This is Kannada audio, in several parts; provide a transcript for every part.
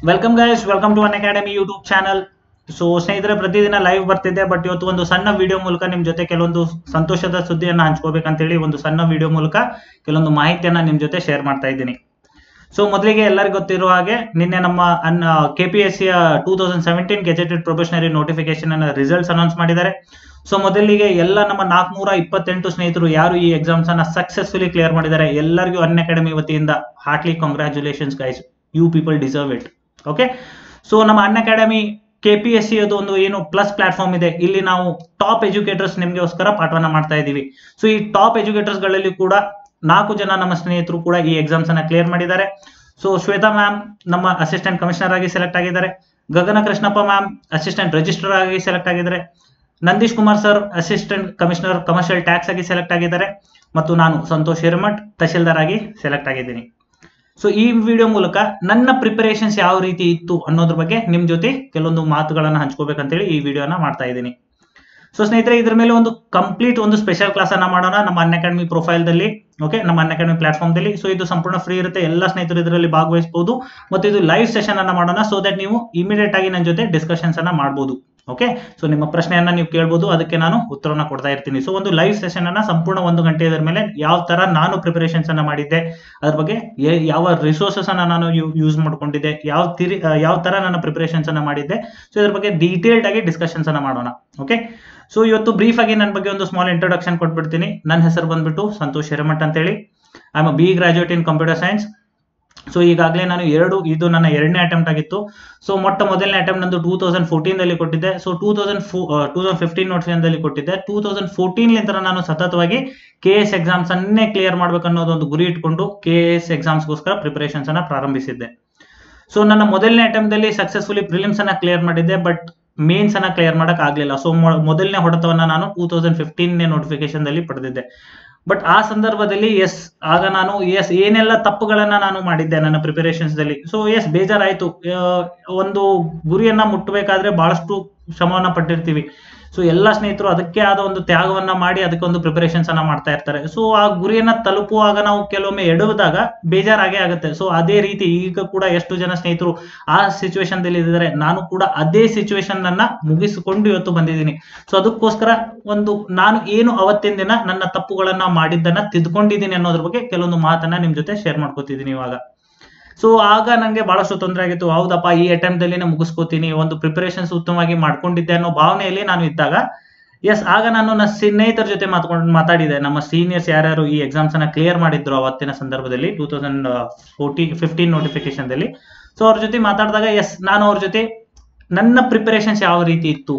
welcome guys welcome to Unacademy YouTube channel so ಸ್ನೇಹಿತರೆ ಪ್ರತಿದಿನ ಲೈವ್ ಬರ್ತಿದ್ದೆ ಬಟ್ ಇವತ್ತು ಒಂದು ಸಣ್ಣ ವಿಡಿಯೋ ಮೂಲಕ ನಿಮ್ ಜೊತೆ ಕೆಲವೊಂದು ಸಂತೋಷದ ಸುದ್ದಿಯನ್ನ ಹಂಚ್ಕೋಬೇಕಂತೇಳಿ ಒಂದು ಸಣ್ಣ ವಿಡಿಯೋ ಮೂಲಕ ಕೆಲವೊಂದು ಮಾಹಿತಿಯನ್ನ ನಿಮ್ ಜೊತೆ ಶೇರ್ ಮಾಡ್ತಾ ಇದ್ದೀನಿ ಸೊ ಮೊದಲಿಗೆ ಎಲ್ಲರಿಗೂ ಗೊತ್ತಿರುವ ಹಾಗೆ ನಿನ್ನೆ ನಮ್ಮ ಅನ್ ಕೆ ಪಿ ಎಸ್ ಸಿಯ two thousand seventeen gazetted probationary notification ಅನ್ನ ರಿಸಲ್ಟ್ಸ್ ಅನೌನ್ಸ್ ಮಾಡಿದ್ದಾರೆ ಸೊ ಮೊದಲಿಗೆ ಎಲ್ಲ ನಮ್ಮ ನಾಲ್ಕುನೂರ ಇಪ್ಪತ್ತೆಂಟು ಸ್ನೇಹಿತರು ಯಾರು ಈ ಎಕ್ಸಾಮ್ಸ್ ಅನ್ನ ಸಕ್ಸಸ್ಫುಲಿ ಕ್ಲಿಯರ್ ಮಾಡಿದ್ದಾರೆ ಎಲ್ಲರಿಗೂ ಅನ್ ಅಕಾಡೆಮಿ ವತಿಯಿಂದ heartly congratulations guys you people deserve it okay so ನಮ್ಮ Unacademy K P S C ಅದು ಒಂದು ಏನು ಪ್ಲಸ್ ಪ್ಲಾಟ್ಫಾರ್ಮ್ ಇದೆ ಇಲ್ಲಿ ನಾವು ಟಾಪ್ ಎಜುಕೇಟರ್ಸ್ ನಿಮ್ಗೋಸ್ಕರ ಪಾಠವನ್ನ ಮಾಡ್ತಾ ಇದ್ದೀವಿ ಸೊ ಈ ಟಾಪ್ ಎಜುಕೇಟರ್ಸ್ ಗಳಲ್ಲಿ ಕೂಡ ನಾಲ್ಕು ಜನ ನಮ್ಮ ಸ್ನೇಹಿತರು ಕೂಡ ಈ ಎಕ್ಸಾಮ್ಸ್ ಅನ್ನ ಕ್ಲಿಯರ್ ಮಾಡಿದ್ದಾರೆ ಸೊ ಶ್ವೇತಾ ಮ್ಯಾಮ್ ನಮ್ಮ ಅಸಿಸ್ಟೆಂಟ್ ಕಮಿಷನರ್ ಆಗಿ ಸೆಲೆಕ್ಟ್ ಆಗಿದ್ದಾರೆ Gagana Krishnappa ma'am assistant register ಆಗಿ ಸೆಲೆಕ್ಟ್ ಆಗಿದ್ದಾರೆ Nandish Kumar sir assistant commissioner commercial tax ಆಗಿ ಸೆಲೆಕ್ಟ್ ಆಗಿದ್ದಾರೆ ಮತ್ತು ನಾನು ಸಂತೋಷ್ ಹಿರಮಠ್ ತಹಶೀಲ್ದಾರ್ ಆಗಿ ಸೆಲೆಕ್ಟ್ ಆಗಿದ್ದೀನಿ ಸೊ ಈ ವಿಡಿಯೋ ಮೂಲಕ ನನ್ನ ಪ್ರಿಪರೇಷನ್ಸ್ ಯಾವ ರೀತಿ ಇತ್ತು ಅನ್ನೋದ್ರ ಬಗ್ಗೆ ನಿಮ್ ಜೊತೆ ಕೆಲವೊಂದು ಮಾತುಗಳನ್ನ ಹಂಚ್ಕೋಬೇಕಂತೇಳಿ ಈ ವಿಡಿಯೋನ ಮಾಡ್ತಾ ಇದ್ದೀನಿ ಸೊ ಸ್ನೇಹಿತರೆ ಇದ್ರ ಮೇಲೆ ಒಂದು ಕಂಪ್ಲೀಟ್ ಒಂದು ಸ್ಪೆಷಲ್ ಕ್ಲಾಸ್ ಅನ್ನ ಮಾಡೋಣ ನಮ್ಮ ಅನ್ ಅಕಾಡೆಮಿ ಪ್ರೊಫೈಲ್ ದಲ್ಲಿ ಓಕೆ ನಮ್ಮ ಅನ್ ಅಕಾಡೆಮಿ ಪ್ಲಾಟ್ಫಾರ್ಮ್ ದಲ್ಲಿ ಸೊ ಇದು ಸಂಪೂರ್ಣ ಫ್ರೀ ಇರುತ್ತೆ ಎಲ್ಲ ಸ್ನೇಹಿತರು ಇದರಲ್ಲಿ ಭಾಗವಹಿಸಬಹುದು ಮತ್ತು ಇದು ಲೈವ್ ಸೆಷನ್ ಅನ್ನ ಮಾಡೋಣ ಸೊ ದಟ್ ನೀವು ಇಮಿಡಿಯೇಟ್ ಆಗಿ ನನ್ನ ಜೊತೆ ಡಿಸ್ಕಷನ್ಸ್ ಅನ್ನ ಮಾಡಬಹುದು ಓಕೆ ಸೊ ನಿಮ್ಮ ಪ್ರಶ್ನೆಯನ್ನ ನೀವು ಕೇಳ್ಬೋದು ಅದಕ್ಕೆ ನಾನು ಉತ್ತರವನ್ನ ಕೊಡ್ತಾ ಇರ್ತೀನಿ ಸೊ ಒಂದು ಲೈವ್ ಸೆಷನ್ ಅನ್ನ ಸಂಪೂರ್ಣ ಒಂದು ಗಂಟೆ ಇದರ ಮೇಲೆ ಯಾವ ತರ ನಾನು ಪ್ರಿಪರೇಷನ್ಸ್ ಅನ್ನ ಮಾಡಿದ್ದೆ ಅದ್ರ ಬಗ್ಗೆ ಏ- ಯಾವ ರಿಸೋರ್ಸಸ್ ಅನ್ನ ನಾನು ಯೂಸ್ ಮಾಡ್ಕೊಂಡಿದ್ದೆ ಯಾವ ತಿರಿ ಆ, ಯಾವ ತರ ನನ್ನ ಪ್ರಿಪರೇಷನ್ಸ್ ಅನ್ನ ಮಾಡಿದ್ದೆ ಸೊ ಇದ್ರ ಬಗ್ಗೆ ಡೀಟೇಲ್ಡ್ ಆಗಿ ಡಿಸ್ಕಷನ್ಸ್ ಅನ್ನ ಮಾಡೋಣ ಓಕೆ ಸೊ ಇವತ್ತು ಬ್ರೀಫ್ ಆಗಿ ನನ್ನ ಬಗ್ಗೆ ಒಂದು ಸ್ಮಾಲ್ ಇಂಟ್ರೊಡಕ್ಷನ್ ಕೊಟ್ಬಿಡ್ತೀನಿ ನನ್ನ ಹೆಸರು ಬಂದ್ಬಿಟ್ಟು ಸಂತೋಷ್ ಹಿರಮಠ್ ಅಂತೇಳಿ I am B graduate in computer science so ಈಗಾಗಲೇ ನಾನು ಎರಡು ಇದು ನನ್ನ ಎರಡನೇ ಅಟೆಂಪ್ಟ್ ಆಗಿತ್ತು ಸೊ ಮೊಟ್ಟ ಮೊದಲನೇ ಅಟೆಂಪ್ಟ್ ನಂದು ಟೂ ತೌಸಂಡ್ ಫೋರ್ಟೀನ್ ದಲ್ಲಿ ಕೊಟ್ಟಿದ್ದೆ so two thousand two thousand fifteen notification ಕೊಟ್ಟಿದ್ದೆ ಟೂ ತೌಸಂಡ್ ಫೋರ್ಟೀನ್ ಲಿಂದ ನಾನು ಸತತವಾಗಿ ಕೆ ಎಸ್ ಎಕ್ಸಾಮ್ಸ್ ಅನ್ನೇ ಕ್ಲಿಯರ್ ಮಾಡ್ಬೇಕು ಅನ್ನೋದು ಒಂದು ಗುರಿ ಇಟ್ಕೊಂಡು ಕೆ ಎಸ್ ಎಕ್ಸಾಮ್ಸ್ಗೋಸ್ಕರ ಪ್ರಿಪರೇಷನ್ಸ್ ಅನ್ನ ಪ್ರಾರಂಭಿಸಿದ್ದೆ ಸೊ ನನ್ನ ಮೊದಲನೇ ಅಟೆಂಪ್ಟ್ ದಲ್ಲಿ ಸಕ್ಸಸ್ಫುಲಿ ಪ್ರಿಲಿಮ್ಸ್ ಅನ್ನ ಕ್ಲಿಯರ್ ಮಾಡಿದ್ದೆ ಬಟ್ ಮೇನ್ಸ್ ಅನ್ನ ಕ್ಲಿಯರ್ ಮಾಡಕ್ ಆಗ್ಲಿಲ್ಲ ಸೊ ಮೊದಲನೇ ಹೊಡೆತವನ್ನ ನಾನು ಟೂ ತೌಸಂಡ್ ಫಿಫ್ಟೀನ್ ನೋಟಿಫಿಕೇಶನ್ ದಲ್ಲಿ ಪಡೆದಿದ್ದೆ ಬಟ್ ಆ ಸಂದರ್ಭದಲ್ಲಿ ಎಸ್ ಆಗ ನಾನು ಎಸ್ ಏನೆಲ್ಲ ತಪ್ಪುಗಳನ್ನ ನಾನು ಮಾಡಿದ್ದೆ ನನ್ನ ಪ್ರಿಪರೇಷನ್ಸ್ ದಲ್ಲಿ ಸೊ ಎಸ್ ಬೇಜಾರಾಯ್ತು ಆ, ಒಂದು ಗುರಿಯನ್ನ ಮುಟ್ಟಬೇಕಾದ್ರೆ ಬಹಳಷ್ಟು ಶ್ರಮವನ್ನ ಪಟ್ಟಿರ್ತೀವಿ ಸೊ ಎಲ್ಲ ಸ್ನೇಹಿತರು ಅದಕ್ಕೆ ಆದ ಒಂದು ತ್ಯಾಗವನ್ನ ಮಾಡಿ ಅದಕ್ಕೆ ಒಂದು ಪ್ರಿಪರೇಷನ್ಸ್ ಅನ್ನ ಮಾಡ್ತಾ ಇರ್ತಾರೆ ಸೊ ಆ ಗುರಿಯನ್ನ ತಲುಪುವಾಗ ನಾವು ಕೆಲವೊಮ್ಮೆ ಎಡವಿದಾಗ ಬೇಜಾರಾಗೇ ಆಗುತ್ತೆ ಸೊ ಅದೇ ರೀತಿ ಈಗ ಕೂಡ ಎಷ್ಟು ಜನ ಸ್ನೇಹಿತರು ಆ ಸಿಚುವೇಶನ್ ದಲ್ಲಿ ಇದ್ದಾರೆ ನಾನು ಕೂಡ ಅದೇ ಸಿಚುವೇಶನ್ ಅನ್ನ ಮುಗಿಸಿಕೊಂಡು ಇವತ್ತು ಬಂದಿದ್ದೀನಿ ಸೊ ಅದಕ್ಕೋಸ್ಕರ ಒಂದು ನಾನು ಏನು ಅವತ್ತಿನ ದಿನ ನನ್ನ ತಪ್ಪುಗಳನ್ನ ಮಾಡಿದ್ದನ್ನ ತಿದ್ಕೊಂಡಿದ್ದೀನಿ ಅನ್ನೋದ್ರ ಬಗ್ಗೆ ಕೆಲವೊಂದು ಮಾತನ್ನ ನಿಮ್ ಜೊತೆ ಶೇರ್ ಮಾಡ್ಕೋತಿದ್ದೀನಿ ಇವಾಗ ಸೊ ಆಗ ನಂಗೆ ಬಹಳಷ್ಟು ತೊಂದರೆ ಆಗಿತ್ತು ಹೌದಪ್ಪ ಈ ಅಟೆಂಪ್ಟ್ ದಲ್ಲಿನೇ ಮುಗಿಸ್ಕೋತೀನಿ ಒಂದು ಪ್ರಿಪರೇಷನ್ಸ್ ಉತ್ತಮವಾಗಿ ಮಾಡ್ಕೊಂಡಿದ್ದೆ ಅನ್ನೋ ಭಾವನೆಯಲ್ಲಿ ನಾನು ಇದ್ದಾಗ ಎಸ್ ಆಗ ನಾನು ನನ್ನ ಸ್ನೇಹಿತರ ಜೊತೆ ಮಾತ್ಕೊಂಡು ಮಾತಾಡಿದೆ ನಮ್ಮ ಸೀನಿಯರ್ಸ್ ಯಾರ್ಯಾರು ಈ ಎಕ್ಸಾಮ್ಸ್ ಅನ್ನ ಕ್ಲಿಯರ್ ಮಾಡಿದ್ರು ಅವತ್ತಿನ ಸಂದರ್ಭದಲ್ಲಿ two thousand forty fifteen notification so ಅವ್ರ ಜೊತೆ ಮಾತಾಡಿದಾಗ ಎಸ್ ನಾನು ಅವ್ರ ಜೊತೆ ನನ್ನ ಪ್ರಿಪರೇಷನ್ಸ್ ಯಾವ ರೀತಿ ಇತ್ತು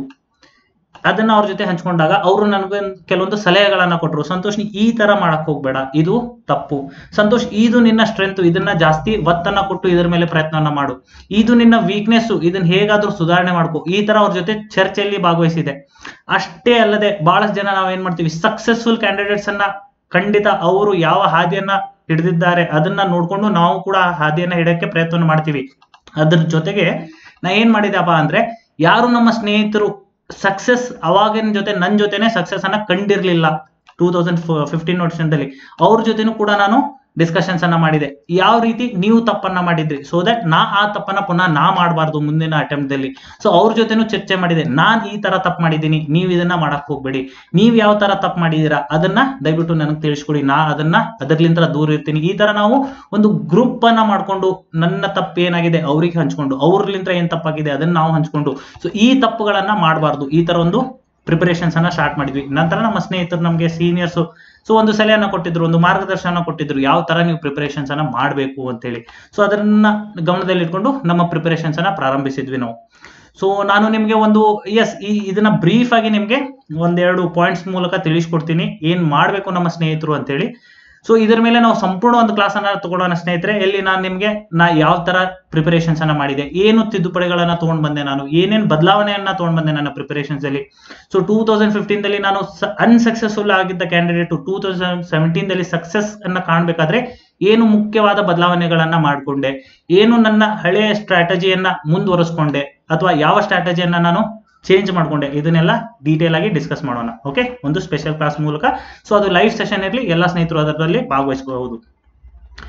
ಅದನ್ನ ಅವ್ರ ಜೊತೆ ಹಂಚ್ಕೊಂಡಾಗ ಅವರು ನನಗೆ ಕೆಲವೊಂದು ಸಲಹೆಗಳನ್ನ ಕೊಟ್ಟರು ಸಂತೋಷ್ ನೀ ಈ ತರ ಮಾಡಕ್ ಹೋಗ್ಬೇಡ ಇದು ತಪ್ಪು ಸಂತೋಷ್ ಇದು ನಿನ್ನ ಸ್ಟ್ರೆಂತ್ ಇದನ್ನ ಜಾಸ್ತಿ ಒತ್ತನ್ನ ಕೊಟ್ಟು ಇದ್ರ ಮೇಲೆ ಪ್ರಯತ್ನವನ್ನ ಮಾಡು ಇದು ನಿನ್ನ ವೀಕ್ನೆಸ್ ಇದನ್ನ ಹೇಗಾದ್ರೂ ಸುಧಾರಣೆ ಮಾಡ್ಕೋ ಈ ತರ ಅವ್ರ ಜೊತೆ ಚರ್ಚೆಯಲ್ಲಿ ಭಾಗವಹಿಸಿದೆ ಅಷ್ಟೇ ಅಲ್ಲದೆ ಬಹಳಷ್ಟು ಜನ ನಾವೇನ್ ಮಾಡ್ತೀವಿ ಸಕ್ಸಸ್ಫುಲ್ ಕ್ಯಾಂಡಿಡೇಟ್ಸ್ ಅನ್ನ ಖಂಡಿತ ಅವರು ಯಾವ ಹಾದಿಯನ್ನ ಹಿಡಿದಿದ್ದಾರೆ ಅದನ್ನ ನೋಡ್ಕೊಂಡು ನಾವು ಕೂಡ ಆ ಹಾದಿಯನ್ನ ಹಿಡಕ್ಕೆ ಪ್ರಯತ್ನ ಮಾಡ್ತೀವಿ ಅದ್ರ ಜೊತೆಗೆ ನಾ ಏನ್ ಮಾಡಿದೆಪ್ಪ ಅಂದ್ರೆ ಯಾರು ನಮ್ಮ ಸ್ನೇಹಿತರು ಸಕ್ಸಸ್ ಅವಾಗಿನ ಜೊತೆ ನನ್ನ ಜೊತೆನೆ ಸಕ್ಸಸ್ ಅನ್ನ ಕಂಡಿರ್ಲಿಲ್ಲ ಟೂ ತೌಸಂಡ್ ಫಿಫ್ಟೀನ್ ನೋಟಿಷನ್ದಲ್ಲಿ ಅವ್ರ ಜೊತೆನೂ ಕೂಡ ನಾನು ಡಿಸ್ಕಷನ್ಸ್ ಅನ್ನ ಮಾಡಿದೆ ಯಾವ ರೀತಿ ನೀವು ತಪ್ಪನ್ನ ಮಾಡಿದ್ರಿ ಸೊ ದಟ್ ನಾ ಆ ತಪ್ಪನ್ನ ಪುನಃ ನಾ ಮಾಡಬಾರ್ದು ಮುಂದಿನ ಅಟೆಂಪ್ಟ್ ದಲ್ಲಿ ಸೊ ಅವ್ರ ಜೊತೆನೂ ಚರ್ಚೆ ಮಾಡಿದೆ ನಾನ್ ಈ ತರ ತಪ್ಪು ಮಾಡಿದ್ದೀನಿ ನೀವು ಇದನ್ನ ಮಾಡಕ್ ಹೋಗ್ಬೇಡಿ ನೀವ್ ಯಾವ ತರ ತಪ್ಪು ಮಾಡಿದೀರಾ ಅದನ್ನ ದಯವಿಟ್ಟು ನನಗೆ ತಿಳಿಸ್ಕೊಡಿ ನಾ ಅದನ್ನ ಅದರ್ಲಿಂದ ದೂರ ಇರ್ತೀನಿ ಈ ತರ ನಾವು ಒಂದು ಗ್ರೂಪ್ ಅನ್ನ ಮಾಡ್ಕೊಂಡು ನನ್ನ ತಪ್ಪು ಏನಾಗಿದೆ ಅವ್ರಿಗೆ ಹಂಚ್ಕೊಂಡು ಅವ್ರಲಿಂದ ಏನ್ ತಪ್ಪಾಗಿದೆ ಅದನ್ನ ನಾವು ಹಂಚ್ಕೊಂಡು ಸೊ ಈ ತಪ್ಪುಗಳನ್ನ ಮಾಡಬಾರ್ದು ಈ ತರ ಒಂದು ಪ್ರಿಪರೇಷನ್ಸ್ ಅನ್ನ ಸ್ಟಾರ್ಟ್ ಮಾಡಿದ್ವಿ ನಂತರ ನಮ್ಮ ಸ್ನೇಹಿತರು ನಮಗೆ ಸೀನಿಯರ್ಸ್ ಸೊ ಒಂದು ಸಲಹೆಯನ್ನ ಕೊಟ್ಟಿದ್ರು ಒಂದು ಮಾರ್ಗದರ್ಶನ ಕೊಟ್ಟಿದ್ರು ಯಾವ ತರ ನೀವು ಪ್ರಿಪರೇಷನ್ಸ್ ಅನ್ನ ಮಾಡಬೇಕು ಅಂತೇಳಿ ಸೊ ಅದನ್ನ ಗಮನದಲ್ಲಿ ಇಟ್ಕೊಂಡು ನಮ್ಮ ಪ್ರಿಪರೇಷನ್ಸ್ ಅನ್ನ ಪ್ರಾರಂಭಿಸಿದ್ವಿ ನಾವು ಸೊ ನಾನು ನಿಮ್ಗೆ ಒಂದು ಎಸ್ ಈ ಇದನ್ನ ಬ್ರೀಫ್ ಆಗಿ ನಿಮ್ಗೆ ಒಂದೆರಡು ಪಾಯಿಂಟ್ಸ್ ಮೂಲಕ ತಿಳಿಸ್ಕೊಡ್ತೀನಿ ಏನ್ ಮಾಡ್ಬೇಕು ನಮ್ಮ ಸ್ನೇಹಿತರು ಅಂತೇಳಿ ಸೊ ಇದರ ಮೇಲೆ ನಾವು ಸಂಪೂರ್ಣ ಒಂದು ಕ್ಲಾಸ್ ಅನ್ನ ತಗೊಳ್ಳೋಣ ಸ್ನೇಹಿತರೆ ಎಲ್ಲಿ ನಾನು ನಿಮ್ಗೆ ನಾ ಯಾವ ತರ ಪ್ರಿಪರೇಷನ್ಸ್ ಅನ್ನ ಮಾಡಿದೆ ಏನು ತಿದ್ದುಪಡಿಗಳನ್ನ ತಗೊಂಡ್ ಬಂದೆ ನಾನು ಏನೇನ್ ಬದಲಾವಣೆಯನ್ನ ತಗೊಂಡ್ ಬಂದೆ ನನ್ನ ಪ್ರಿಪರೇಷನ್ಸ್ ಅಲ್ಲಿ ಸೊ ಟೂ ತೌಸಂಡ್ ಫಿಫ್ಟೀನ್ ದಲ್ಲಿ ನಾನು ಅನ್ಸಕ್ಸಸ್ಫುಲ್ ಆಗಿದ್ದ ಕ್ಯಾಂಡಿಡೇಟ್ ಟೂ ತೌಸಂಡ್ ಸೆವೆಂಟೀನ್ ದಲ್ಲಿ ಸಕ್ಸಸ್ ಅನ್ನ ಕಾಣ್ಬೇಕಾದ್ರೆ ಏನು ಮುಖ್ಯವಾದ ಬದಲಾವಣೆಗಳನ್ನ ಮಾಡ್ಕೊಂಡೆ ಏನು ನನ್ನ ಹಳೆಯ ಸ್ಟ್ರಾಟಜಿಯನ್ನ ಮುಂದುವರಿಸ್ಕೊಂಡೆ ಅಥವಾ ಯಾವ ಸ್ಟ್ರಾಟಜಿಯನ್ನ ನಾನು ಚೇಂಜ್ ಮಾಡ್ಕೊಂಡೆ ಇದನ್ನೆಲ್ಲ ಡೀಟೇಲ್ ಆಗಿ ಡಿಸ್ಕಸ್ ಮಾಡೋಣ ಓಕೆ ಒಂದು ಸ್ಪೆಷಲ್ ಕ್ಲಾಸ್ ಮೂಲಕ ಸೊ ಅದು ಲೈವ್ ಸೆಷನ್ ಇರಲಿ ಎಲ್ಲ ಸ್ನೇಹಿತರು ಅದರಲ್ಲಿ ಭಾಗವಹಿಸಬಹುದು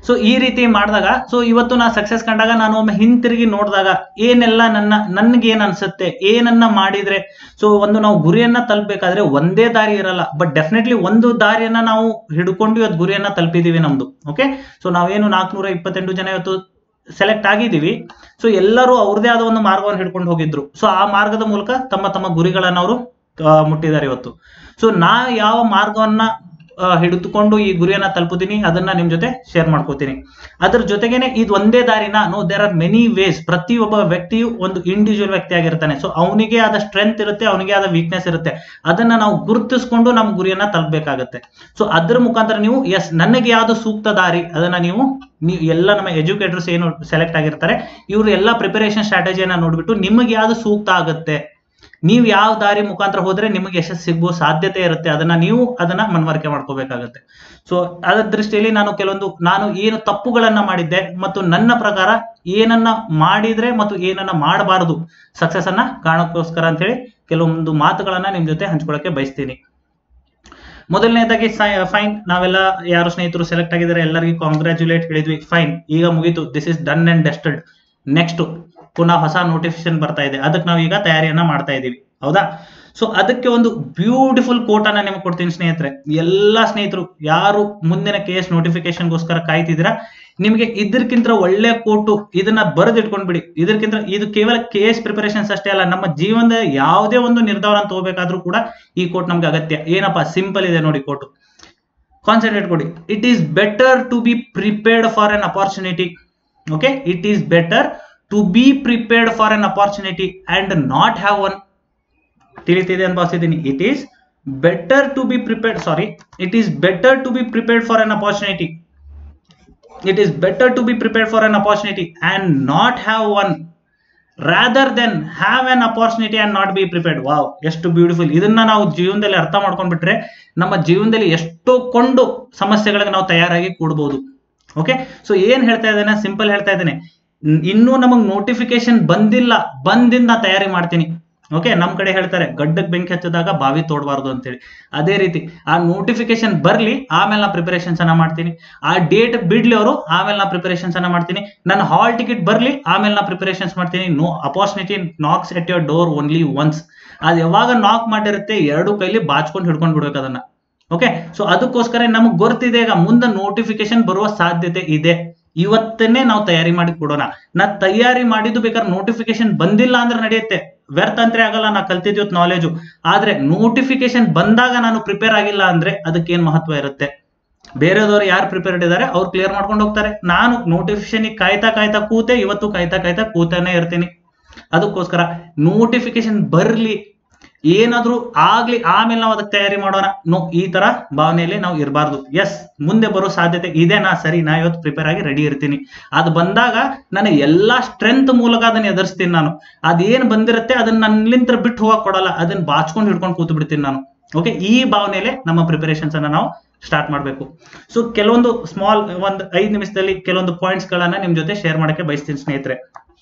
ಸೊ ಈ ರೀತಿ ಮಾಡಿದಾಗ ಸೊ ಇವತ್ತು ನಾ ಸಕ್ಸಸ್ ಕಂಡಾಗ ನಾನು ಒಮ್ಮೆ ಹಿಂತಿರುಗಿ ನೋಡಿದಾಗ ಏನೆಲ್ಲ ನನ್ನ ನನ್ಗೆ ಏನ್ ಅನ್ಸುತ್ತೆ ಏನನ್ನ ಮಾಡಿದ್ರೆ ಸೊ ಒಂದು ನಾವು ಗುರಿಯನ್ನ ತಲುಪಬೇಕಾದ್ರೆ ಒಂದೇ ದಾರಿ ಇರಲ್ಲ ಬಟ್ ಡೆಫಿನೆಟ್ಲಿ ಒಂದು ದಾರಿಯನ್ನ ನಾವು ಹಿಡ್ಕೊಂಡು ಇವತ್ತು ಗುರಿಯನ್ನ ತಲುಪಿದೀವಿ ನಮ್ದು ಓಕೆ ಸೊ ನಾವೇನು ನಾಲ್ಕುನೂರ ಇಪ್ಪತ್ತೆಂಟು ಜನ ಇವತ್ತು ಸೆಲೆಕ್ಟ್ ಆಗಿದ್ದೀವಿ ಸೊ ಎಲ್ಲರೂ ಅವ್ರದೇ ಆದ ಒಂದು ಮಾರ್ಗವನ್ನು ಹಿಡ್ಕೊಂಡು ಹೋಗಿದ್ರು ಸೊ ಆ ಮಾರ್ಗದ ಮೂಲಕ ತಮ್ಮ ತಮ್ಮ ಗುರಿಗಳನ್ನ ಅವರು ಮುಟ್ಟಿದ್ದಾರೆ ಇವತ್ತು ಸೊ ನಾ ಯಾವ ಮಾರ್ಗವನ್ನ ಆ, ಹಿಡಿದುಕೊಂಡು ಈ ಗುರಿಯನ್ನ ತಲುಪುತ್ತೀನಿ ಅದನ್ನ ನಿಮ್ ಜೊತೆ ಶೇರ್ ಮಾಡ್ಕೋತೀನಿ ಅದ್ರ ಜೊತೆಗೇನೆ ಇದು ಒಂದೇ ದಾರಿನ no there are many ways ಪ್ರತಿಯೊಬ್ಬ ವ್ಯಕ್ತಿಯು ಒಂದು ಇಂಡಿವಿಜುವಲ್ ವ್ಯಕ್ತಿ ಆಗಿರ್ತಾನೆ ಸೊ ಅವನಿಗೆ ಆದ ಸ್ಟ್ರೆಂತ್ ಇರುತ್ತೆ ಅವನಿಗೆ ಆದ ವೀಕ್ನೆಸ್ ಇರುತ್ತೆ ಅದನ್ನ ನಾವು ಗುರುತಿಸ್ಕೊಂಡು ನಮ್ಮ ಗುರಿಯನ್ನ ತಲುಪಬೇಕಾಗತ್ತೆ ಸೊ ಅದ್ರ ಮುಖಾಂತರ ನೀವು ಎಸ್ ನನಗೆ ಯಾವ್ದು ಸೂಕ್ತ ದಾರಿ ಅದನ್ನ ನೀವು ನೀವು ಎಲ್ಲ ನಮ್ಮ ಎಜುಕೇಟರ್ಸ್ ಏನು ಸೆಲೆಕ್ಟ್ ಆಗಿರ್ತಾರೆ ಇವರು ಎಲ್ಲ ಪ್ರಿಪರೇಷನ್ ಸ್ಟ್ರಾಟಜಿಯನ್ನ ನೋಡ್ಬಿಟ್ಟು ನಿಮಗೆ ಯಾವ್ದು ಸೂಕ್ತ ಆಗುತ್ತೆ ನೀವು ಯಾವ ದಾರಿ ಮುಖಾಂತರ ಹೋದ್ರೆ ನಿಮಗೆ ಯಶಸ್ಸು ಸಿಗುವ ಸಾಧ್ಯತೆ ಇರುತ್ತೆ ಅದನ್ನ ನೀವು ಅದನ್ನ ಮನವರಿಕೆ ಮಾಡ್ಕೋಬೇಕಾಗತ್ತೆ ಸೊ ಅದರ ದೃಷ್ಟಿಯಲ್ಲಿ ನಾನು ಕೆಲವೊಂದು ನಾನು ಏನು ತಪ್ಪುಗಳನ್ನ ಮಾಡಿದ್ದೆ ಮತ್ತು ನನ್ನ ಪ್ರಕಾರ ಏನನ್ನ ಮಾಡಿದ್ರೆ ಮತ್ತು ಏನನ್ನ ಮಾಡಬಾರದು ಸಕ್ಸಸ್ ಅನ್ನ ಕಾಣಕ್ಕೋಸ್ಕರ ಅಂತ ಹೇಳಿ ಕೆಲವೊಂದು ಮಾತುಗಳನ್ನ ನಿಮ್ ಜೊತೆ ಹಂಚ್ಕೊಳಕ್ಕೆ ಬಯಸ್ತೀನಿ ಮೊದಲನೇದಾಗಿ ಫೈನ್ ನಾವೆಲ್ಲ ಯಾರು ಸ್ನೇಹಿತರು ಸೆಲೆಕ್ಟ್ ಆಗಿದ್ದಾರೆ ಎಲ್ಲರಿಗೂ ಕಾಂಗ್ರ್ಯಾಚುಲೇಟ್ ಹೇಳಿದ್ವಿ ಫೈನ್ ಈಗ ಮುಗೀತು this is done and dusted next ಪುನಃ ಹೊಸ ನೋಟಿಫಿಕೇಶನ್ ಬರ್ತಾ ಇದೆ ಅದಕ್ಕೆ ನಾವು ಈಗ ತಯಾರಿಯನ್ನ ಮಾಡ್ತಾ ಇದ್ದೀವಿ ಹೌದಾ ಸೊ ಅದಕ್ಕೆ ಒಂದು ಬ್ಯೂಟಿಫುಲ್ ಕೋಟ್ ಅನ್ನ ನಿಮಗೆ ಕೊಡ್ತೀನಿ ಸ್ನೇಹಿತರೆ ಎಲ್ಲಾ ಸ್ನೇಹಿತರು ಯಾರು ಮುಂದಿನ ಕೆ ಎಸ್ ನೋಟಿಫಿಕೇಶನ್ಗೋಸ್ಕರ ಕಾಯ್ತಿದ್ದೀರಾ ನಿಮಗೆ ಇದಕ್ಕಿಂತ ಒಳ್ಳೆ ಕೋಟು ಇದನ್ನ ಬರೆದಿಟ್ಕೊಂಡ್ಬಿಡಿ ಇದಕ್ಕಿಂತ ಇದು ಕೇವಲ ಕೆ ಎಸ್ ಪ್ರಿಪರೇಷನ್ಸ್ ಅಷ್ಟೇ ಅಲ್ಲ ನಮ್ಮ ಜೀವನದ ಯಾವುದೇ ಒಂದು ನಿರ್ಧಾರ ತಗೋಬೇಕಾದ್ರೂ ಕೂಡ ಈ ಕೋಟ್ ನಮ್ಗೆ ಅಗತ್ಯ ಏನಪ್ಪಾ ಸಿಂಪಲ್ ಇದೆ ನೋಡಿ ಕೋಟು ಕಾನ್ಸಂಟ್ರೇಟ್ ಕೊಡಿ it is better to be prepared for an opportunity okay it is better to be prepared for an opportunity and not have one ತಿಳಿತಿದೆ ಅಂತ ಭಾವಿಸಿದ್ದೀನಿ it is better to be prepared sorry it is better to be prepared for an opportunity it is better to be prepared for an opportunity and not have one rather than have an opportunity and not be prepared wow ಎಷ್ಟು ಬ್ಯೂಟಿಫುಲ್ ಇದನ್ನ ನಾವು ಜೀವನದಲ್ಲಿ ಅರ್ಥ ಮಾಡ್ಕೊಂಡ್ಬಿಟ್ರೆ ನಮ್ಮ ಜೀವನದಲ್ಲಿ ಎಷ್ಟೋ ಕೊಂಡು ಸಮಸ್ಯೆಗಳಿಗೆ ನಾವು ತಯಾರಾಗಿ ಕೂಡಬಹುದು ಓಕೆ ಸೊ ಏನ್ ಹೇಳ್ತಾ ಇದ್ದೇನೆ ಸಿಂಪಲ್ ಹೇಳ್ತಾ ಇದ್ದೇನೆ ಇನ್ನೂ ನಮಗ್ ನೋಟಿಫಿಕೇಶನ್ ಬಂದಿಲ್ಲ ಬಂದಿಂದ ನಾ ತಯಾರಿ ಮಾಡ್ತೀನಿ ಓಕೆ ನಮ್ ಕಡೆ ಹೇಳ್ತಾರೆ ಗಡ್ಡಕ್ ಬೆಂಕಿ ಹಚ್ಚಿದಾಗ ಬಾವಿ ತೋಡಬಾರ್ದು ಅಂತೇಳಿ ಅದೇ ರೀತಿ ಆ ನೋಟಿಫಿಕೇಶನ್ ಬರ್ಲಿ ಆಮೇಲೆ ನಾ ಪ್ರಿಪರೇಷನ್ಸ್ ಅನ್ನ ಮಾಡ್ತೀನಿ ಆ ಡೇಟ್ ಬಿಡ್ಲಿ ಅವರು ಆಮೇಲೆ ನಾ ಪ್ರಿಪರೇಷನ್ಸ್ ಅನ್ನ ಮಾಡ್ತೀನಿ ನನ್ನ ಹಾಲ್ ಟಿಕೆಟ್ ಬರ್ಲಿ ಆಮೇಲೆ ನಾ ಪ್ರಿಪರೇಷನ್ಸ್ ಮಾಡ್ತೀನಿ no opportunity knocks at your door only once ಅದು ಯಾವಾಗ ನಾಕ್ ಮಾಡಿರುತ್ತೆ ಎರಡು ಕೈಲಿ ಬಾಚ್ಕೊಂಡು ಹಿಡ್ಕೊಂಡು ಬಿಡ್ಬೇಕು ಅದನ್ನ ಓಕೆ ಸೊ ಅದಕ್ಕೋಸ್ಕರ ನಮಗೆ ಗೊತ್ತಿದೆ ಈಗ ಮುಂದೆ ನೋಟಿಫಿಕೇಶನ್ ಬರುವ ಸಾಧ್ಯತೆ ಇದೆ ಇವತ್ತನ್ನೇ ನಾವು ತಯಾರಿ ಮಾಡಿ ಕೊಡೋಣ ನಾ ತಯಾರಿ ಮಾಡಿದ್ದು ಬೇಕಾದ್ರೆ ನೋಟಿಫಿಕೇಶನ್ ಬಂದಿಲ್ಲ ಅಂದ್ರೆ ನಡೆಯುತ್ತೆ ವ್ಯರ್ಥ ಅಂದ್ರೆ ಆಗಲ್ಲ ನಾ ಕಲ್ತಿದ್ಯೋತ್ ನಾಲೆಜು ಆದ್ರೆ ನೋಟಿಫಿಕೇಶನ್ ಬಂದಾಗ ನಾನು ಪ್ರಿಪೇರ್ ಆಗಿಲ್ಲ ಅಂದ್ರೆ ಅದಕ್ಕೆ ಏನ್ ಮಹತ್ವ ಇರುತ್ತೆ ಬೇರೆದವ್ರು ಯಾರು ಪ್ರಿಪೇರ್ಡ್ ಇದ್ದಾರೆ ಅವ್ರು ಕ್ಲಿಯರ್ ಮಾಡ್ಕೊಂಡು ಹೋಗ್ತಾರೆ ನಾನು ನೋಟಿಫಿಕೇಶನ್ ಕಾಯ್ತಾ ಕಾಯ್ತಾ ಕೂತೆ ಇವತ್ತು ಕಾಯ್ತಾ ಕಾಯ್ತಾ ಕೂತಾನೆ ಇರ್ತೀನಿ ಅದಕ್ಕೋಸ್ಕರ ನೋಟಿಫಿಕೇಶನ್ ಬರ್ಲಿ ಏನಾದ್ರೂ ಆಗ್ಲಿ ಆಮೇಲೆ ನಾವು ಅದಕ್ಕೆ ತಯಾರಿ ಮಾಡೋಣ ನೋ ಈ ತರ ಭಾವನೆಯಲ್ಲಿ ನಾವು ಇರಬಾರ್ದು ಎಸ್ ಮುಂದೆ ಬರೋ ಸಾಧ್ಯತೆ ಇದೆ ನಾ ಸರಿ ನಾ ಇವತ್ತು ಪ್ರಿಪೇರ್ ಆಗಿ ರೆಡಿ ಇರ್ತೀನಿ ಅದು ಬಂದಾಗ ನನ್ನ ಎಲ್ಲಾ ಸ್ಟ್ರೆಂತ್ ಮೂಲಕ ಅದನ್ನ ಎದುರಿಸ್ತೀನಿ ನಾನು ಅದೇನ್ ಬಂದಿರುತ್ತೆ ಅದನ್ನ ನನ್ನಿಂದ ಬಿಟ್ಟು ಹೋಗಕ್ ಕೊಡಲ್ಲ ಅದನ್ನ ಬಾಚ್ಕೊಂಡು ಹಿಡ್ಕೊಂಡು ಕೂತು ಬಿಡ್ತೀನಿ ನಾನು ಓಕೆ ಈ ಭಾವನೆಯಲ್ಲೇ ನಮ್ಮ ಪ್ರಿಪರೇಷನ್ಸ್ ಅನ್ನ ನಾವು ಸ್ಟಾರ್ಟ್ ಮಾಡಬೇಕು ಸೊ ಕೆಲವೊಂದು ಸ್ಮಾಲ್ ಒಂದು ಐದು ನಿಮಿಷದಲ್ಲಿ ಕೆಲವೊಂದು ಪಾಯಿಂಟ್ಸ್ ಗಳನ್ನ ನಿಮ್ ಜೊತೆ ಶೇರ್ ಮಾಡಕ್ಕೆ ಬಯಸ್ತೀನಿ ಸ್ನೇಹಿತರೆ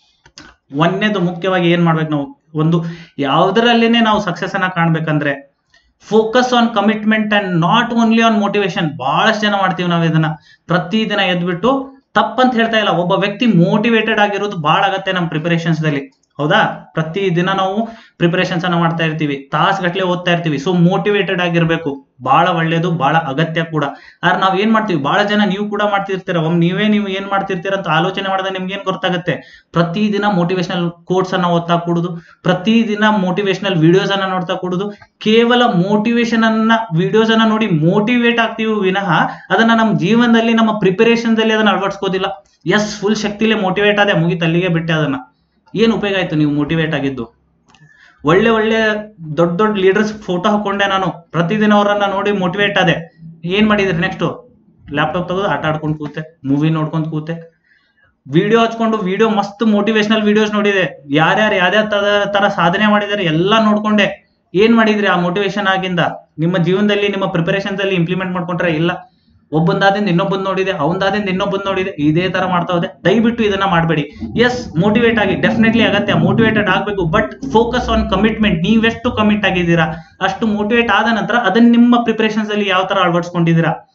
ಒಂದನೇದು ಮುಖ್ಯವಾಗಿ ಏನ್ ಮಾಡ್ಬೇಕು ನಾವು ಒಂದು ಯಾವುದರಲ್ಲಿನೇ ನಾವು ಸಕ್ಸಸ್ ಅನ್ನ ಕಾಣ್ಬೇಕಂದ್ರೆ focus on commitment and not only on motivation ಬಹಳಷ್ಟು ಜನ ಮಾಡ್ತೀವಿ ನಾವು ಇದನ್ನ ಪ್ರತಿದಿನ ಎದ್ಬಿಟ್ಟು ತಪ್ಪಂತ ಹೇಳ್ತಾ ಇಲ್ಲ ಒಬ್ಬ ವ್ಯಕ್ತಿ ಮೋಟಿವೇಟೆಡ್ ಆಗಿರೋದು ಬಹಳ ಆಗತ್ತೆ ನಮ್ಮ ಪ್ರಿಪರೇಷನ್ಸ್ ದಲ್ಲಿ ಹೌದಾ ಪ್ರತಿ ದಿನ ನಾವು ಪ್ರಿಪರೇಷನ್ಸ್ ಅನ್ನ ಮಾಡ್ತಾ ಇರ್ತೀವಿ ತಾಸ್ಗಟ್ಲೆ ಓದ್ತಾ ಇರ್ತೀವಿ ಸೊ ಮೋಟಿವೇಟೆಡ್ ಆಗಿರ್ಬೇಕು ಬಹಳ ಒಳ್ಳೇದು ಬಹಳ ಅಗತ್ಯ ಕೂಡ ಆದ್ರೆ ನಾವ್ ಏನ್ ಮಾಡ್ತೀವಿ ಬಹಳ ಜನ ನೀವು ಕೂಡ ಮಾಡ್ತಿರ್ತೀರ ಒಮ್ಮೆ ನೀವೇ ನೀವು ಏನ್ ಮಾಡ್ತಿರ್ತೀರ ಅಂತ ಆಲೋಚನೆ ಮಾಡಿದ್ರೆ ನಿಮ್ಗೆ ಏನ್ ಗೊತ್ತಾಗುತ್ತೆ ಪ್ರತಿದಿನ ಮೋಟಿವೇಶನಲ್ ಕೋರ್ಸ್ ಅನ್ನ ಓದ್ತಾ ಕೂಡುದು ಪ್ರತಿದಿನ ಮೋಟಿವೇಶನಲ್ ವಿಡಿಯೋಸ್ ಅನ್ನ ನೋಡ್ತಾ ಕೂಡುದು ಕೇವಲ ಮೋಟಿವೇಶನ್ ಅನ್ನ ವಿಡಿಯೋಸ್ ಅನ್ನ ನೋಡಿ ಮೋಟಿವೇಟ್ ಆಗ್ತೀವಿ ವಿನಃ ಅದನ್ನ ನಮ್ಮ ಜೀವನದಲ್ಲಿ ನಮ್ಮ ಪ್ರಿಪರೇಷನ್ ದಲ್ಲಿ ಅದನ್ನ ಅಳವಡಿಸ್ಕೋದಿಲ್ಲ ಎಸ್ ಫುಲ್ ಶಕ್ತಿಲೇ ಮೋಟಿವೇಟ್ ಆದೆ ಮುಗಿತು ಅಲ್ಲಿಗೆ ಬಿಟ್ಟೆ ಅದನ್ನ ಏನ್ ಉಪಯೋಗ ಆಯ್ತು ನೀವು ಮೋಟಿವೇಟ್ ಆಗಿದ್ದು ಒಳ್ಳೆ ಒಳ್ಳೆ ದೊಡ್ಡ ದೊಡ್ಡ ಲೀಡರ್ಸ್ ಫೋಟೋ ಹಾಕೊಂಡೆ ನಾನು ಪ್ರತಿದಿನ ಅವರನ್ನ ನೋಡಿ ಮೋಟಿವೇಟ್ ಆದೆ ಏನ್ ಮಾಡಿದ್ರಿ ನೆಕ್ಸ್ಟ್ ಲ್ಯಾಪ್ಟಾಪ್ ತೆಗೆದು ಆಟ ಆಡ್ಕೊಂಡು ಕೂತೆ ಮೂವಿ ನೋಡ್ಕೊಂಡ್ ಕೂತೆ ವಿಡಿಯೋ ಹಚ್ಕೊಂಡು ವಿಡಿಯೋ ಮಸ್ತ್ ಮೋಟಿವೇಶನಲ್ ವಿಡಿಯೋಸ್ ನೋಡಿದೆ ಯಾರ್ಯಾರು ಯಾವ್ಯಾವ ತರ ತರ ಸಾಧನೆ ಮಾಡಿದಾರೆ ಎಲ್ಲಾ ನೋಡ್ಕೊಂಡೆ ಏನ್ ಮಾಡಿದ್ರಿ ಆ ಮೋಟಿವೇಶನ್ ಆಗಿಂದ ನಿಮ್ಮ ಜೀವನದಲ್ಲಿ ನಿಮ್ಮ ಪ್ರಿಪರೇಷನ್ಸ್ ಅಲ್ಲಿ ಇಂಪ್ಲಿಮೆಂಟ್ ಮಾಡ್ಕೊಂಡ್ರೆ ಇಲ್ಲ ಒಬ್ಬಂದಾದಿಂದ ಇನ್ನೊಬ್ಬಂದ್ ನೋಡಿದೆ ಅವನದಾದಿಂದ ಇನ್ನೊಬ್ಬಂದ್ ನೋಡಿದೆ ಇದೇ ತರ ಮಾಡ್ತಾ ಹೋದೆ ದಯವಿಟ್ಟು ಇದನ್ನ ಮಾಡಬೇಡಿ ಎಸ್ ಮೋಟಿವೇಟ್ ಆಗಿ ಡೆಫಿನೆಟ್ಲಿ ಅಗತ್ಯ ಮೋಟಿವೇಟೆಡ್ ಆಗ್ಬೇಕು ಬಟ್ ಫೋಕಸ್ ಆನ್ ಕಮಿಟ್ಮೆಂಟ್ ನೀವೆಷ್ಟು ಕಮಿಟ್ ಆಗಿದ್ದೀರಾ ಅಷ್ಟು ಮೋಟಿವೇಟ್ ಆದ ನಂತರ ಅದನ್ನ ನಿಮ್ಮ ಪ್ರಿಪರೇಷನ್ಸ್ ಅಲ್ಲಿ ಯಾವ ತರ ಅಳವಡಿಸ್ಕೊಂಡಿದ್ದೀರಾ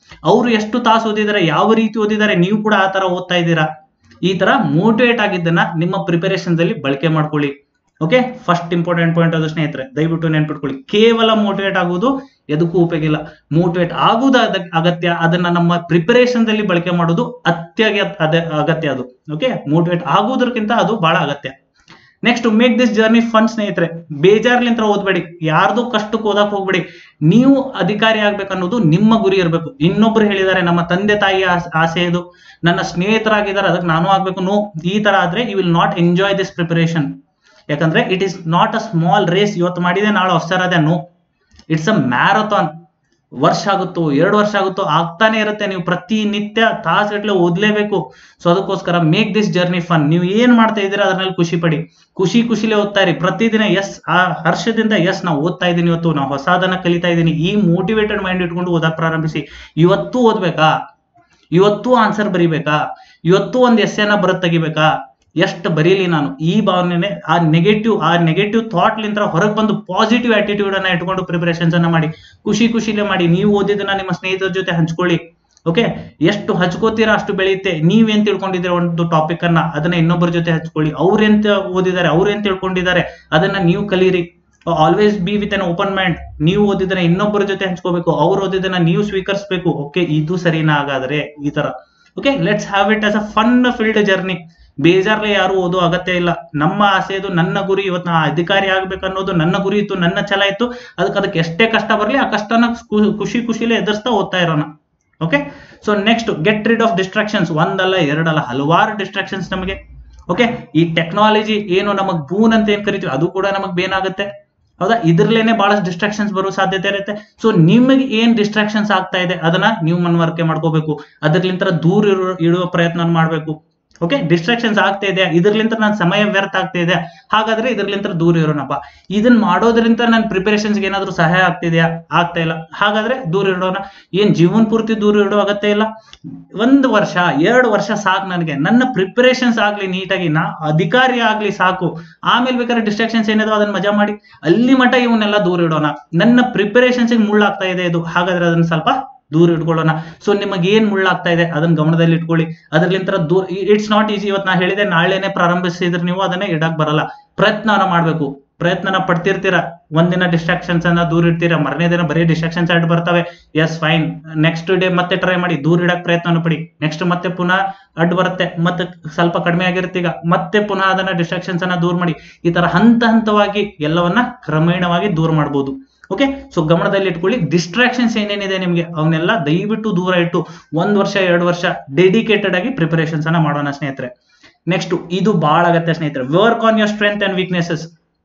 ಅವರು ಎಷ್ಟು ತಾಸು ಓದಿದ್ದಾರೆ ಯಾವ ರೀತಿ ಓದಿದ್ದಾರೆ ನೀವು ಕೂಡ ಆ ತರ ಓದ್ತಾ ಇದ್ದೀರಾ ಈ ತರ ಮೋಟಿವೇಟ್ ಆಗಿದ್ದನ್ನ ನಿಮ್ಮ ಪ್ರಿಪರೇಷನ್ ದಲ್ಲಿ ಬಳಕೆ ಮಾಡ್ಕೊಳ್ಳಿ ಓಕೆ ಫಸ್ಟ್ ಇಂಪಾರ್ಟೆಂಟ್ ಪಾಯಿಂಟ್ ಅದು ಸ್ನೇಹಿತರೆ ದಯವಿಟ್ಟು ನೆನ್ಪಿಟ್ಕೊಳ್ಳಿ ಕೇವಲ ಮೋಟಿವೇಟ್ ಆಗುವುದು ಎದಕ್ಕೂ ಉಪಯೋಗ ಇಲ್ಲ ಮೋಟಿವೇಟ್ ಆಗುವುದು ಅದ- ಅಗತ್ಯ ಅದನ್ನ ನಮ್ಮ ಪ್ರಿಪರೇಷನ್ ದಲ್ಲಿ ಬಳಕೆ ಮಾಡೋದು ಅತ್ಯಗ ಅದ- ಅಗತ್ಯ ಅದು ಓಕೆ ಮೋಟಿವೇಟ್ ಆಗುವುದಕ್ಕಿಂತ ಅದು ಬಹಳ ಅಗತ್ಯ next make this journey fun ಸ್ನೇಹಿತರೆ ಬೇಜಾರ್ಲಿಂತ್ರ ಓದ್ಬೇಡಿ ಯಾರ್ದು ಕಷ್ಟಕ್ಕೆ ಓದಕ್ ಹೋಗ್ಬೇಡಿ ನೀವು ಅಧಿಕಾರಿ ಆಗ್ಬೇಕು ಅನ್ನೋದು ನಿಮ್ಮ ಗುರಿ ಇರಬೇಕು ಇನ್ನೊಬ್ರು ಹೇಳಿದ್ದಾರೆ ನಮ್ಮ ತಂದೆ ತಾಯಿ ಆಸ್- ಆಸೆ ಇದು ನನ್ನ ಸ್ನೇಹಿತರಾಗಿದ್ದಾರೆ ಅದಕ್ಕೆ ನಾನು ಆಗ್ಬೇಕು ನೋ ಈ ತರ ಆದ್ರೆ you will not enjoy this preparation ಯಾಕಂದ್ರೆ it is not a small race ಇವತ್ತು ಮಾಡಿದೆ ನಾಳೆ ಅಫ್ಸರ್ ಅದೇ ನೋ ಇಟ್ಸ್ ಅ ಮ್ಯಾರಥಾನ್ ವರ್ಷ ಆಗುತ್ತೋ ಎರಡು ವರ್ಷ ಆಗುತ್ತೋ ಆಗ್ತಾನೆ ಇರುತ್ತೆ ನೀವು ಪ್ರತಿನಿತ್ಯ ತಾಸುಗಟ್ಟಲೆ ಓದ್ಲೇಬೇಕು ಸೊ ಅದಕ್ಕೋಸ್ಕರ ಮೇಕ್ ದಿಸ್ ಜರ್ನಿ ಫನ್ ನೀವು ಏನ್ ಮಾಡ್ತಾ ಇದ್ದೀರಾ ಅದ್ರಲ್ಲಿ ಖುಷಿ ಪಡಿ ಖುಷಿ ಖುಷಿಲೇ ಓದ್ತಾ ಇರಿ ಪ್ರತಿದಿನ ಎಸ್ ಆ ಹರ್ಷದಿಂದ ಎಸ್ ನಾವು ಓದ್ತಾ ಇದ್ದೀನಿ ಇವತ್ತು ನಾವು ಹೊಸದನ್ನ ಕಲಿತಾ ಇದ್ದೀನಿ ಈ ಮೋಟಿವೇಟೆಡ್ ಮೈಂಡ್ ಇಟ್ಕೊಂಡು ಓದಕ್ ಪ್ರಾರಂಭಿಸಿ ಇವತ್ತು ಓದ್ಬೇಕಾ ಇವತ್ತು ಆನ್ಸರ್ ಬರಿಬೇಕಾ ಇವತ್ತು ಒಂದ್ ಎಸ್ಸೆನ ಬರತ್ ತೆಗಿಬೇಕಾ ಎಷ್ಟು ಬರೀಲಿ ನಾನು ಈ ಭಾವನೆ ಆ ನೆಗೆಟಿವ್ ಆ ನೆಗೆಟಿವ್ ಥಾಟ್ ಲಿಂದ ಹೊರಗೆ ಬಂದು ಪಾಸಿಟಿವ್ ಆಟಿಟ್ಯೂಡ್ ಅನ್ನ ಇಟ್ಕೊಂಡು ಪ್ರಿಪರೇಷನ್ಸ್ ಅನ್ನ ಮಾಡಿ ಖುಷಿ ಖುಷಿಲೇ ಮಾಡಿ ನೀವು ಓದಿದ್ದನ್ನ ನಿಮ್ಮ ಸ್ನೇಹಿತರ ಜೊತೆ ಹಂಚ್ಕೊಳ್ಳಿ ಓಕೆ ಎಷ್ಟು ಹಚ್ಕೋತೀರಾ ಅಷ್ಟು ಬೆಳೆಯುತ್ತೆ ನೀವೇನ್ ತಿಳ್ಕೊಂಡಿದ್ದೀರಾ ಒಂದು ಟಾಪಿಕ್ ಅನ್ನ ಅದನ್ನ ಇನ್ನೊಬ್ಬರ ಜೊತೆ ಹಂಚ್ಕೊಳ್ಳಿ ಅವ್ರೆಂತ ಓದಿದ್ದಾರೆ ಅವ್ರೇನ್ ತಿಳ್ಕೊಂಡಿದ್ದಾರೆ ಅದನ್ನ ನೀವು ಕಲೀರಿ always be with an open mind ನೀವು ಓದಿದ್ದನ್ನ ಇನ್ನೊಬ್ಬರ ಜೊತೆ ಹಂಚ್ಕೋಬೇಕು ಅವ್ರು ಓದಿದ್ದನ್ನ ನೀವು ಸ್ವೀಕರಿಸಬೇಕು ಓಕೆ ಇದು ಸರಿನಾ ಹಾಗಾದ್ರೆ ಈ ತರ okay let's have it as a fun filled journey ಬೇಜಾರ್ಲೆ ಯಾರು ಓದೋ ಅಗತ್ಯ ಇಲ್ಲ ನಮ್ಮ ಆಸೆ ಇದು ನನ್ನ ಗುರಿ ಇವತ್ತು ನಾ ಅಧಿಕಾರಿ ಆಗ್ಬೇಕು ಅನ್ನೋದು ನನ್ನ ಗುರಿ ಇತ್ತು ನನ್ನ ಛಲ ಇತ್ತು ಅದಕ್ಕೆ ಅದಕ್ಕೆ ಎಷ್ಟೇ ಕಷ್ಟ ಬರಲಿ ಆ ಕಷ್ಟನ ಖು- ಖುಷಿ ಖುಷಿಲೇ ಎದುರಿಸ್ತಾ ಓದ್ತಾ ಇರೋಣ okay so next get rid of distractions ಒಂದಲ್ಲ ಎರಡಲ್ಲ ಹಲವಾರು ಡಿಸ್ಟ್ರಾಕ್ಷನ್ಸ್ ನಮಗೆ ಓಕೆ ಈ ಟೆಕ್ನಾಲಜಿ ಏನು ನಮಗ್ ಬೂನ್ ಅಂತ ಏನ್ ಕರಿತೀವಿ ಅದು ಕೂಡ ನಮಗ್ ಬೇನಾಗುತ್ತೆ ಹೌದಾ ಇದ್ರಲ್ಲೇನೆ ಬಹಳಷ್ಟು ಡಿಸ್ಟ್ರಾಕ್ಷನ್ಸ್ ಬರೋ ಸಾಧ್ಯತೆ ಇರುತ್ತೆ ಸೊ ನಿಮಗೆ ಏನ್ ಡಿಸ್ಟ್ರಾಕ್ಷನ್ಸ್ ಆಗ್ತಾ ಇದೆ ಅದನ್ನ ನೀವು ಮನವರಿಕೆ ಮಾಡ್ಕೋಬೇಕು ಅದ್ರಲಿಂತ ದೂರ ಇರೋ ಇಡುವ ಪ್ರಯತ್ನ ಮಾಡ್ಬೇಕು ಓಕೆ ಡಿಸ್ಟ್ರಾಕ್ಷನ್ಸ್ ಆಗ್ತಾ ಇದೆ ಇದ್ರಲಿಂತ ನನ್ನ ಸಮಯ ವ್ಯರ್ಥ ಆಗ್ತಾ ಇದೆ ಹಾಗಾದ್ರೆ ಇದ್ರಲಿಂತ ದೂರ ಇರೋಣಪ್ಪ ಇದನ್ನ ಮಾಡೋದ್ರಿಂದ ನನ್ನ ಪ್ರಿಪರೇಷನ್ಸ್ಗೆ ಏನಾದ್ರೂ ಸಹಾಯ ಆಗ್ತಿದೆಯಾ ಆಗ್ತಾ ಇಲ್ಲ ಹಾಗಾದ್ರೆ ದೂರ ಇಡೋಣ ಏನ್ ಜೀವನ ಪೂರ್ತಿ ದೂರ ಇಡೋ ಅಗತ್ಯ ಇಲ್ಲ ಒಂದು ವರ್ಷ ಎರಡು ವರ್ಷ ಸಾಕು ನನಗೆ ನನ್ನ ಪ್ರಿಪರೇಷನ್ಸ್ ಆಗ್ಲಿ ನೀಟಾಗಿ ನಾ ಅಧಿಕಾರಿ ಆಗ್ಲಿ ಸಾಕು ಆಮೇಲೆ ಬೇಕಾದ್ರೆ ಡಿಸ್ಟ್ರಾಕ್ಷನ್ಸ್ ಏನಿದಾವ ಅದನ್ನ ಮಜಾ ಮಾಡಿ ಅಲ್ಲಿ ಮಟ್ಟ ಇವನ್ನೆಲ್ಲ ದೂರ ಇಡೋಣ ನನ್ನ ಪ್ರಿಪರೇಷನ್ಸ್ ಮುಳ್ಳಾಗ್ತಾ ಇದೆ ಇದು ಹಾಗಾದ್ರೆ ಅದನ್ನ ಸ್ವಲ್ಪ ದೂರ ಇಟ್ಕೊಳ್ಳೋಣ ಸೊ ನಿಮಗೆ ಏನ್ ಮುಳ್ಳಾಗ್ತಾ ಇದೆ ಅದನ್ನ ಗಮನದಲ್ಲಿ ಇಟ್ಕೊಳ್ಳಿ ಅದ್ರಲಿಂತ ದೂರ ಇಟ್ಸ್ ನಾಟ್ ಈಸಿ ಇವತ್ತು ನಾ ಹೇಳಿದೆ ನಾಳೆನೆ ಪ್ರಾರಂಭಿಸಿದ್ರೆ ನೀವು ಅದನ್ನ ಇಡಕ್ ಬರಲ್ಲ ಪ್ರಯತ್ನನ ಮಾಡ್ಬೇಕು ಪ್ರಯತ್ನನ ಪಡ್ತಿರ್ತೀರ ಒಂದಿನ ಡಿಸ್ಟ್ರಾಕ್ಷನ್ಸ್ ಅನ್ನ ದೂರ ಇಡ್ತೀರಾ ಮರನೇ ದಿನ ಬರೀ ಡಿಸ್ಟ್ರಾಕ್ಷನ್ಸ್ ಅಡ್ ಬರ್ತವೆ ಎಸ್ ಫೈನ್ ನೆಕ್ಸ್ಟ್ ಡೇ ಮತ್ತೆ ಟ್ರೈ ಮಾಡಿ ದೂರ ಇಡಕ್ ಪ್ರಯತ್ನ ಪಡಿ ನೆಕ್ಸ್ಟ್ ಮತ್ತೆ ಪುನಃ ಅಡ್ಡ ಬರುತ್ತೆ ಮತ್ತೆ ಸ್ವಲ್ಪ ಕಡಿಮೆ ಆಗಿರುತ್ತೆ ಈಗ ಮತ್ತೆ ಪುನಃ ಅದನ್ನ ಡಿಸ್ಟ್ರಾಕ್ಷನ್ಸ್ ಅನ್ನ ದೂರ ಮಾಡಿ ಈ ತರ ಹಂತ ಹಂತವಾಗಿ ಎಲ್ಲವನ್ನ ಕ್ರಮೇಣವಾಗಿ ದೂರ ಮಾಡಬಹುದು ಓಕೆ ಸೊ ಗಮನದಲ್ಲಿ ಇಟ್ಕೊಳ್ಳಿ ಡಿಸ್ಟ್ರಾಕ್ಷನ್ಸ್ ಏನೇನಿದೆ ನಿಮಗೆ ಅವನ್ನೆಲ್ಲ ದಯವಿಟ್ಟು ದೂರ ಇಟ್ಟು ಒಂದ್ ವರ್ಷ ಎರಡು ವರ್ಷ ಡೆಡಿಕೇಟೆಡ್ ಆಗಿ ಪ್ರಿಪರೇಷನ್ಸ್ ಅನ್ನ ಮಾಡೋಣ ಸ್ನೇಹಿತರೆ ನೆಕ್ಸ್ಟ್ ಇದು ಬಹಳ ಅಗತ್ಯ ಸ್ನೇಹಿತರೆ work on your strength and weaknesses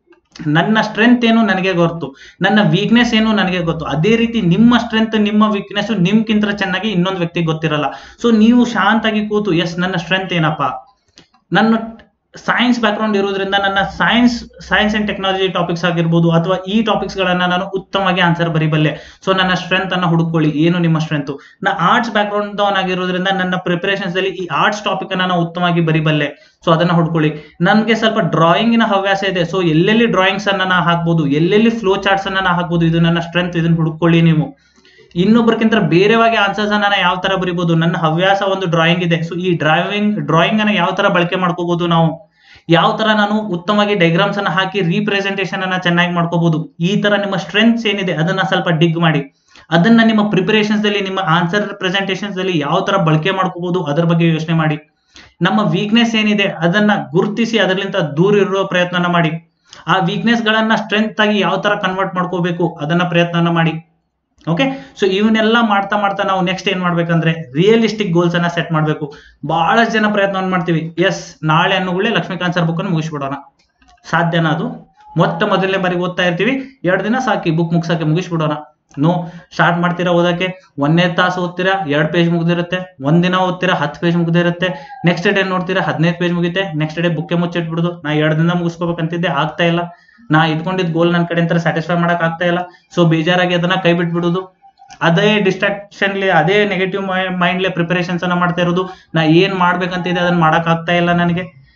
ನನ್ನ ಸ್ಟ್ರೆಂತ್ ಏನು ನನಗೆ ಗೊತ್ತು ನನ್ನ ವೀಕ್ನೆಸ್ ಏನು ನನಗೆ ಗೊತ್ತು ಅದೇ ರೀತಿ ನಿಮ್ಮ ಸ್ಟ್ರೆಂತ್ ನಿಮ್ಮ ವೀಕ್ನೆಸ್ ನಿಮ್ಗಿಂತ ಚೆನ್ನಾಗಿ ಇನ್ನೊಂದು ವ್ಯಕ್ತಿಗೆ ಗೊತ್ತಿರಲ್ಲ ಸೊ ನೀವು ಶಾಂತಾಗಿ ಕೂತು ಎಸ್ ನನ್ನ ಸ್ಟ್ರೆಂತ್ ಏನಪ್ಪಾ ನನ್ನ ಸೈನ್ಸ್ ಬ್ಯಾಕ್ಗ್ರೌಂಡ್ ಇರೋದ್ರಿಂದ ನನ್ನ science science and technology topics ಆಗಿರ್ಬೋದು ಅಥವಾ ಈ ಟಾಪಿಕ್ಸ್ ಗಳನ್ನ ನಾನು ಉತ್ತಮವಾಗಿ ಆನ್ಸರ್ ಬರಿಬಲ್ಲೆ ಸೊ ನನ್ನ ಸ್ಟ್ರೆಂತ್ ಅನ್ನ ಹುಡುಕೊಳ್ಳಿ ಏನು ನಿಮ್ಮ ಸ್ಟ್ರೆಂತ್ ನಾ ಆರ್ಟ್ಸ್ ಬ್ಯಾಕ್ಗ್ರೌಂಡ್ ಆಗಿರೋದ್ರಿಂದ ನನ್ನ ಪ್ರಿಪರೇಷನ್ಸ್ ಅಲ್ಲಿ ಈ ಆರ್ಟ್ಸ್ ಟಾಪಿಕ್ ಅನ್ನ ನಾನು ಉತ್ತಮವಾಗಿ ಬರಿಬಲ್ಲೆ ಸೊ ಅದನ್ನ ಹುಡ್ಕೊಳ್ಳಿ ನನ್ಗೆ ಸ್ವಲ್ಪ ಡ್ರಾಯಿಂಗಿನ ಹವ್ಯಾಸ ಇದೆ ಸೊ ಎಲ್ಲೆಲ್ಲಿ ಡ್ರಾಯಿಂಗ್ಸ್ ಅನ್ನ ನಾ ಹಾಕ್ಬೋದು ಎಲ್ಲೆಲ್ಲಿ ಫ್ಲೋ ಚಾರ್ಟ್ಸ್ ಅನ್ನ ನಾ ಹಾಕ್ಬೋದು ಇದು ನನ್ನ ಸ್ಟ್ರೆಂತ್ ಇದನ್ನ ಹುಡುಕೊಳ್ಳಿ ನೀವು ಇನ್ನೊಬ್ಬರಿಗಿಂತ ಬೇರೆವಾಗಿ ಆನ್ಸರ್ಸ್ ಅನ್ನ ಯಾವ ತರ ಬರಿಬಹುದು ನನ್ನ ಹವ್ಯಾಸ ಒಂದು ಡ್ರಾಯಿಂಗ್ ಇದೆ ಸೊ ಈ ಡ್ರಾಯಿಂಗ್ ಡ್ರಾಯಿಂಗ್ ಅನ್ನ ಯಾವ ತರ ಬಳಕೆ ಮಾಡ್ಕೋಬಹುದು ನಾವು ಯಾವ ತರ ನಾನು ಉತ್ತಮವಾಗಿ ಡೈಗ್ರಾಮ್ಸ್ ಅನ್ನ ಹಾಕಿ ರೀಪ್ರೆಸೆಂಟೇಷನ್ ಅನ್ನ ಚೆನ್ನಾಗಿ ಮಾಡ್ಕೋಬಹುದು ಈ ತರ ನಿಮ್ಮ ಸ್ಟ್ರೆಂತ್ಸ್ ಏನಿದೆ ಅದನ್ನ ಸ್ವಲ್ಪ ಡಿಗ್ ಮಾಡಿ ಅದನ್ನ ನಿಮ್ಮ ಪ್ರಿಪರೇಷನ್ಸ್ ಅಲ್ಲಿ ನಿಮ್ಮ ಆನ್ಸರ್ ಪ್ರೆಸೆಂಟೇಷನ್ಸ್ ಅಲ್ಲಿ ಯಾವ ತರ ಬಳಕೆ ಮಾಡ್ಕೋಬಹುದು ಅದ್ರ ಬಗ್ಗೆ ಯೋಚನೆ ಮಾಡಿ ನಮ್ಮ ವೀಕ್ನೆಸ್ ಏನಿದೆ ಅದನ್ನ ಗುರುತಿಸಿ ಅದರಿಂದ ದೂರ ಇರುವ ಪ್ರಯತ್ನನ ಮಾಡಿ ಆ ವೀಕ್ನೆಸ್ ಗಳನ್ನ ಸ್ಟ್ರೆಂತ್ ಆಗಿ ಯಾವ ತರ ಕನ್ವರ್ಟ್ ಮಾಡ್ಕೋಬೇಕು ಅದನ್ನ ಪ್ರಯತ್ನನ ಮಾಡಿ ಓಕೆ ಸೊ ಇವನ್ನೆಲ್ಲ ಮಾಡ್ತಾ ಮಾಡ್ತಾ ನಾವು ನೆಕ್ಸ್ಟ್ ಏನ್ ಮಾಡ್ಬೇಕಂದ್ರೆ ರಿಯಲಿಸ್ಟಿಕ್ ಗೋಲ್ಸ್ ಅನ್ನ ಸೆಟ್ ಮಾಡ್ಬೇಕು ಬಹಳಷ್ಟು ಜನ ಪ್ರಯತ್ನ ಮಾಡ್ತೀವಿ ಎಸ್ ನಾಳೆ ಅನ್ನುಗಳೇ ಲಕ್ಷ್ಮೀಕಾಂತ್ ಸರ್ ಬುಕ್ ಅನ್ನು ಮುಗಿಸ್ಬಿಡೋಣ ಸಾಧ್ಯನಾ ಅದು ಮೊಟ್ಟ ಮೊದಲನೇ ಬಾರಿ ಓದ್ತಾ ಇರ್ತೀವಿ ಎರಡು ದಿನ ಸಾಕಿ ಬುಕ್ ಮುಗ್ಸಕ್ಕೆ ಮುಗಿಸ್ಬಿಡೋಣ ನೋ ಸ್ಟಾರ್ಟ್ ಮಾಡ್ತೀರಾ ಓದಕ್ಕೆ ಒಂದನೇ ತಾಸು ಓದ್ತೀರಾ ಎರಡು ಪೇಜ್ ಮುಗ್ದಿರುತ್ತೆ ಒಂದಿನ ಓದ್ತೀರಾ ಹತ್ತು ಪೇಜ್ ಮುಗ್ದಿರುತ್ತೆ ನೆಕ್ಸ್ಟ್ ಡೇ ನೋಡ್ತೀರಾ ಹದಿನೈದು ಪೇಜ್ ಮುಗಿತೆ ನೆಕ್ಸ್ಟ್ ಡೇ ಬುಕ್ಕೆ ಮುಚ್ಚಿಟ್ಬಿಡುದು ನಾ ಎರಡು ದಿನ ಮುಗಿಸ್ಕೋಬೇಕಂತಿದ್ದೆ ಆಗ್ತಾ ಇಲ್ಲ ನಾ ಇಟ್ಕೊಂಡಿದ್ ಗೋಲ್ ನನ್ನ ಕಡೆ ಅಂತ ಸ್ಯಾಟಿಸ್ಫೈ ಮಾಡಕ್ ಆಗ್ತಾ ಇಲ್ಲ ಸೊ ಬೇಜಾರಾಗಿ ಅದನ್ನ ಕೈ ಬಿಟ್ಬಿಡುದು ಅದೇ ಡಿಸ್ಟ್ರಾಕ್ಷನ್ಲಿ ಅದೇ ನೆಗೆಟಿವ್ ಮೈಂಡ್ಲೆ ಪ್ರಿಪರೇಷನ್ಸ್ ಅನ್ನ ಮಾಡ್ತಾ ಇರೋದು ನಾ ಏನ್ ಮಾಡ್ಬೇಕಂತಿದೆ ಅದನ್ನ ಮಾಡಕ್ ಆಗ್ತಾ ಇಲ್ಲ ನನಗೆ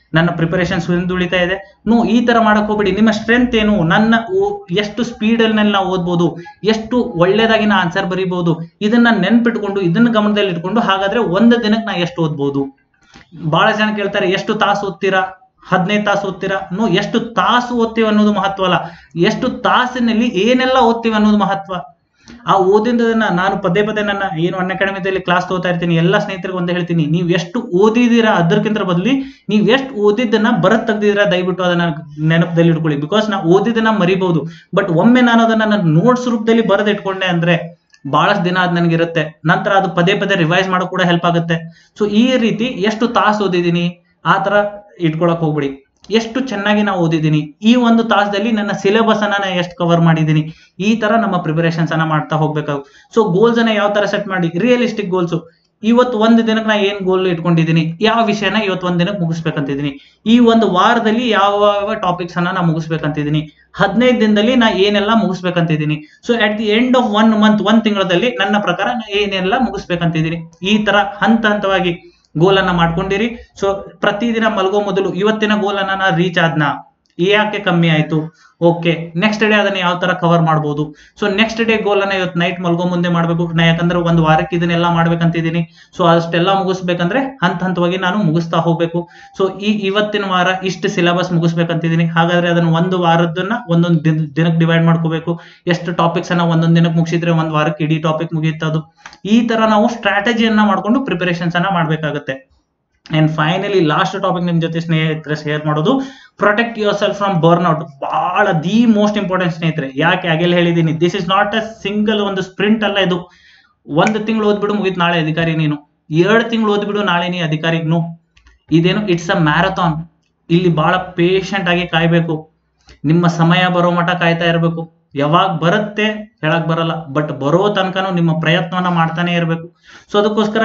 ನನ್ನ ಪ್ರಿಪರೇಷನ್ಸ್ ಹಿಂದುಳಿತಾ ಇದೆ ನೋ ಈ ತರ ಮಾಡಕ್ ಹೋಗ್ಬೇಡಿ ನಿಮ್ಮ ಸ್ಟ್ರೆಂತ್ ಏನು ನನ್ನ ಓ- ಎಷ್ಟು ಸ್ಪೀಡಲ್ಲಿ ನಾ ಓದ್ಬೋದು ಎಷ್ಟು ಒಳ್ಳೇದಾಗಿ ನಾ ಆನ್ಸರ್ ಬರೀಬಹುದು ಇದನ್ನ ನೆನ್ಪಿಟ್ಕೊಂಡು ಇದನ್ನ ಗಮನದಲ್ಲಿ ಇಟ್ಕೊಂಡು ಹಾಗಾದ್ರೆ ಒಂದು ದಿನಕ್ಕೆ ನಾ ಎಷ್ಟು ಓದ್ಬೋದು ಬಹಳ ಜನ ಕೇಳ್ತಾರೆ ಎಷ್ಟು ತಾಸು ಓದ್ತೀರಾ ಹದಿನೈದು ತಾಸು ಓದ್ತೀರಾ ನೋ ಎಷ್ಟು ತಾಸು ಓದ್ತೀವಿ ಅನ್ನೋದು ಮಹತ್ವ ಅಲ್ಲ ಎಷ್ಟು ತಾಸಿನಲ್ಲಿ ಏನೆಲ್ಲ ಓದ್ತೀವಿ ಅನ್ನೋದು ಮಹತ್ವ ಆ ಓದಿದ್ದನ್ನ ನಾನು ಪದೇ ಪದೇ ನನ್ನ ಏನು ಅನ್ ಅಕಾಡೆಮಿದಲ್ಲಿ ಕ್ಲಾಸ್ ತಗೋತಾ ಇರ್ತೀನಿ ಎಲ್ಲ ಸ್ನೇಹಿತರಿಗೆ ಒಂದೇ ಹೇಳ್ತೀನಿ ನೀವು ಎಷ್ಟು ಓದಿದೀರಾ ಅದಕ್ಕಿಂತ ಬದಲಿ ನೀವು ಎಷ್ಟು ಓದಿದ್ದನ್ನ ಬರತ್ ತೆಗ್ದಿದ್ದೀರಾ ದಯವಿಟ್ಟು ಅದನ್ನ ನೆನಪದಲ್ಲಿ ಇಟ್ಕೊಳ್ಳಿ ಬಿಕಾಸ್ ನಾ ಓದಿದ್ದನ್ನ ಮರಿಬಹುದು ಬಟ್ ಒಮ್ಮೆ ನಾನು ಅದನ್ನ ನನ್ನ ನೋಟ್ಸ್ ರೂಪದಲ್ಲಿ ಬರೆದು ಇಟ್ಕೊಂಡೆ ಅಂದ್ರೆ ಬಹಳಷ್ಟು ದಿನ ಅದ್ ನನಗಿರುತ್ತೆ ನಂತರ ಅದು ಪದೇ ಪದೇ ರಿವೈಸ್ ಮಾಡೋ ಕೂಡ ಹೆಲ್ಪ್ ಆಗುತ್ತೆ ಸೊ ಈ ರೀತಿ ಎಷ್ಟು ತಾಸು ಓದಿದ್ದೀನಿ ಆ ತರ ಇಟ್ಕೊಳಕ್ ಹೋಗ್ಬಿಡಿ ಎಷ್ಟು ಚೆನ್ನಾಗಿ ನಾವು ಓದಿದ್ದೀನಿ ಈ ಒಂದು ತಾಸದಲ್ಲಿ ನನ್ನ ಸಿಲೆಬಸ್ ಅನ್ನ ನಾನು ಎಷ್ಟು ಕವರ್ ಮಾಡಿದ್ದೀನಿ ಈ ತರ ನಮ್ಮ ಪ್ರಿಪರೇಷನ್ಸ್ ಅನ್ನ ಮಾಡ್ತಾ ಹೋಗ್ಬೇಕಾಗುತ್ತೆ ಸೊ ಗೋಲ್ಸ್ ಅನ್ನ ಯಾವ ತರ ಸೆಟ್ ಮಾಡಿ ರಿಯಲಿಸ್ಟಿಕ್ ಗೋಲ್ಸ್ ಇವತ್ತು ಒಂದು ದಿನಕ್ಕೆ ನಾ ಏನ್ ಗೋಲ್ ಇಟ್ಕೊಂಡಿದ್ದೀನಿ ಯಾವ ವಿಷಯನ ಇವತ್ತು ಒಂದ್ ದಿನಕ್ಕೆ ಮುಗಿಸ್ಬೇಕಂತಿದ್ದೀನಿ ಈ ಒಂದು ವಾರದಲ್ಲಿ ಯಾವ ಯಾವ ಟಾಪಿಕ್ಸ್ ಅನ್ನ ನಾ ಮುಗಿಸ್ಬೇಕಂತಿದ್ದೀನಿ ಹದಿನೈದು ದಿನದಲ್ಲಿ ನಾ ಏನೆಲ್ಲ ಮುಗಿಸ್ಬೇಕಂತಿದ್ದೀನಿ so at the end of one month ಒಂದ್ ತಿಂಗಳಲ್ಲಿ ನನ್ನ ಪ್ರಕಾರ ನಾ ಏನೆಲ್ಲ ಮುಗಿಸ್ಬೇಕಂತಿದ್ದೀನಿ ಈ ತರ ಹಂತ ಹಂತವಾಗಿ ಗೋಲ್ ಅನ್ನ ಮಾಡ್ಕೊಂಡಿರಿ ಸೊ ಪ್ರತಿದಿನ ಮಲಗೋ ಮೊದಲು ಇವತ್ತಿನ ಗೋಲ್ ಅನ್ನ ನಾ ರೀಚ್ ಆದ್ನಾ ಯಾಕೆ ಕಮ್ಮಿ ಆಯ್ತು ಓಕೆ ನೆಕ್ಸ್ಟ್ ಡೇ ಅದನ್ನ ಯಾವ ತರ ಕವರ್ ಮಾಡ್ಬೋದು ಸೊ ನೆಕ್ಸ್ಟ್ ಡೇ ಗೋಲ್ ಅನ್ನ ಇವತ್ತು ನೈಟ್ ಮಲ್ಗೋ ಮುಂದೆ ಮಾಡ್ಬೇಕು ನಾ ಯಾಕಂದ್ರೆ ಒಂದು ವಾರಕ್ಕೆ ಇದನ್ನೆಲ್ಲ ಮಾಡ್ಬೇಕಂತಿದ್ದೀನಿ ಸೊ ಅಷ್ಟೆಲ್ಲ ಮುಗಿಸ್ಬೇಕಂದ್ರೆ ಹಂತ ಹಂತವಾಗಿ ನಾನು ಮುಗಿಸ್ತಾ ಹೋಗ್ಬೇಕು ಸೊ ಈ ಇವತ್ತಿನ ವಾರ ಇಷ್ಟು ಸಿಲೆಬಸ್ ಮುಗಿಸ್ಬೇಕಂತಿದ್ದೀನಿ ಹಾಗಾದ್ರೆ ಅದನ್ನ ಒಂದು ವಾರದನ್ನ ಒಂದೊಂದು ದಿನ ದಿನಕ್ಕೆ ಡಿವೈಡ್ ಮಾಡ್ಕೋಬೇಕು ಎಷ್ಟು ಟಾಪಿಕ್ಸ್ ಅನ್ನ ಒಂದೊಂದು ದಿನಕ್ಕೆ ಮುಗಿಸಿದ್ರೆ ಒಂದು ವಾರಕ್ಕೆ ಇಡೀ ಟಾಪಿಕ್ ಮುಗಿಯುತ್ತದು ಈ ತರ ನಾವು ಸ್ಟ್ರಾಟಜಿಯನ್ನ ಮಾಡ್ಕೊಂಡು ಪ್ರಿಪರೇಷನ್ಸ್ ಅನ್ನ ಮಾಡ್ಬೇಕಾಗುತ್ತೆ ಅಂಡ್ ಫೈನಲಿ ಲಾಸ್ಟ್ ಟಾಪಿಕ್ ನಿಮ್ ಜೊತೆ ಸ್ನೇಹಿತರೆ ಶೇರ್ ಮಾಡೋದು protect yourself from burnout ಬಹಳ ದಿ ಮೋಸ್ಟ್ ಇಂಪಾರ್ಟೆಂಟ್ ಸ್ನೇಹಿತರೆ ಯಾಕೆ ಆಗಲೇ ಹೇಳಿದ್ದೀನಿ this is not a single ಒಂದು ಸ್ಪ್ರಿಂಟ್ ಅಲ್ಲ ಇದು ಒಂದು ತಿಂಗಳು ಓದ್ಬಿಡು ಮುಗಿತ್ ನಾಳೆ ಅಧಿಕಾರಿ ನೀನು ಎರಡು ತಿಂಗಳು ಓದ್ಬಿಡು ನಾಳೆ ನೀ ಅಧಿಕಾರಿ ನೋ ಇದೇನು ಇಟ್ಸ್ ಅ ಮ್ಯಾರಥಾನ್ ಇಲ್ಲಿ ಬಹಳ ಪೇಷಂಟ್ ಆಗಿ ಕಾಯ್ಬೇಕು ನಿಮ್ಮ ಸಮಯ ಬರೋ ಮಟ್ಟ ಕಾಯ್ತಾ ಇರಬೇಕು ಯಾವಾಗ ಬರುತ್ತೆ ಹೇಳಕ್ ಬರಲ್ಲ ಬಟ್ ಬರೋ ತನಕನೂ ನಿಮ್ಮ ಪ್ರಯತ್ನವನ್ನ ಮಾಡ್ತಾನೆ ಇರಬೇಕು ಸೊ ಅದಕ್ಕೋಸ್ಕರ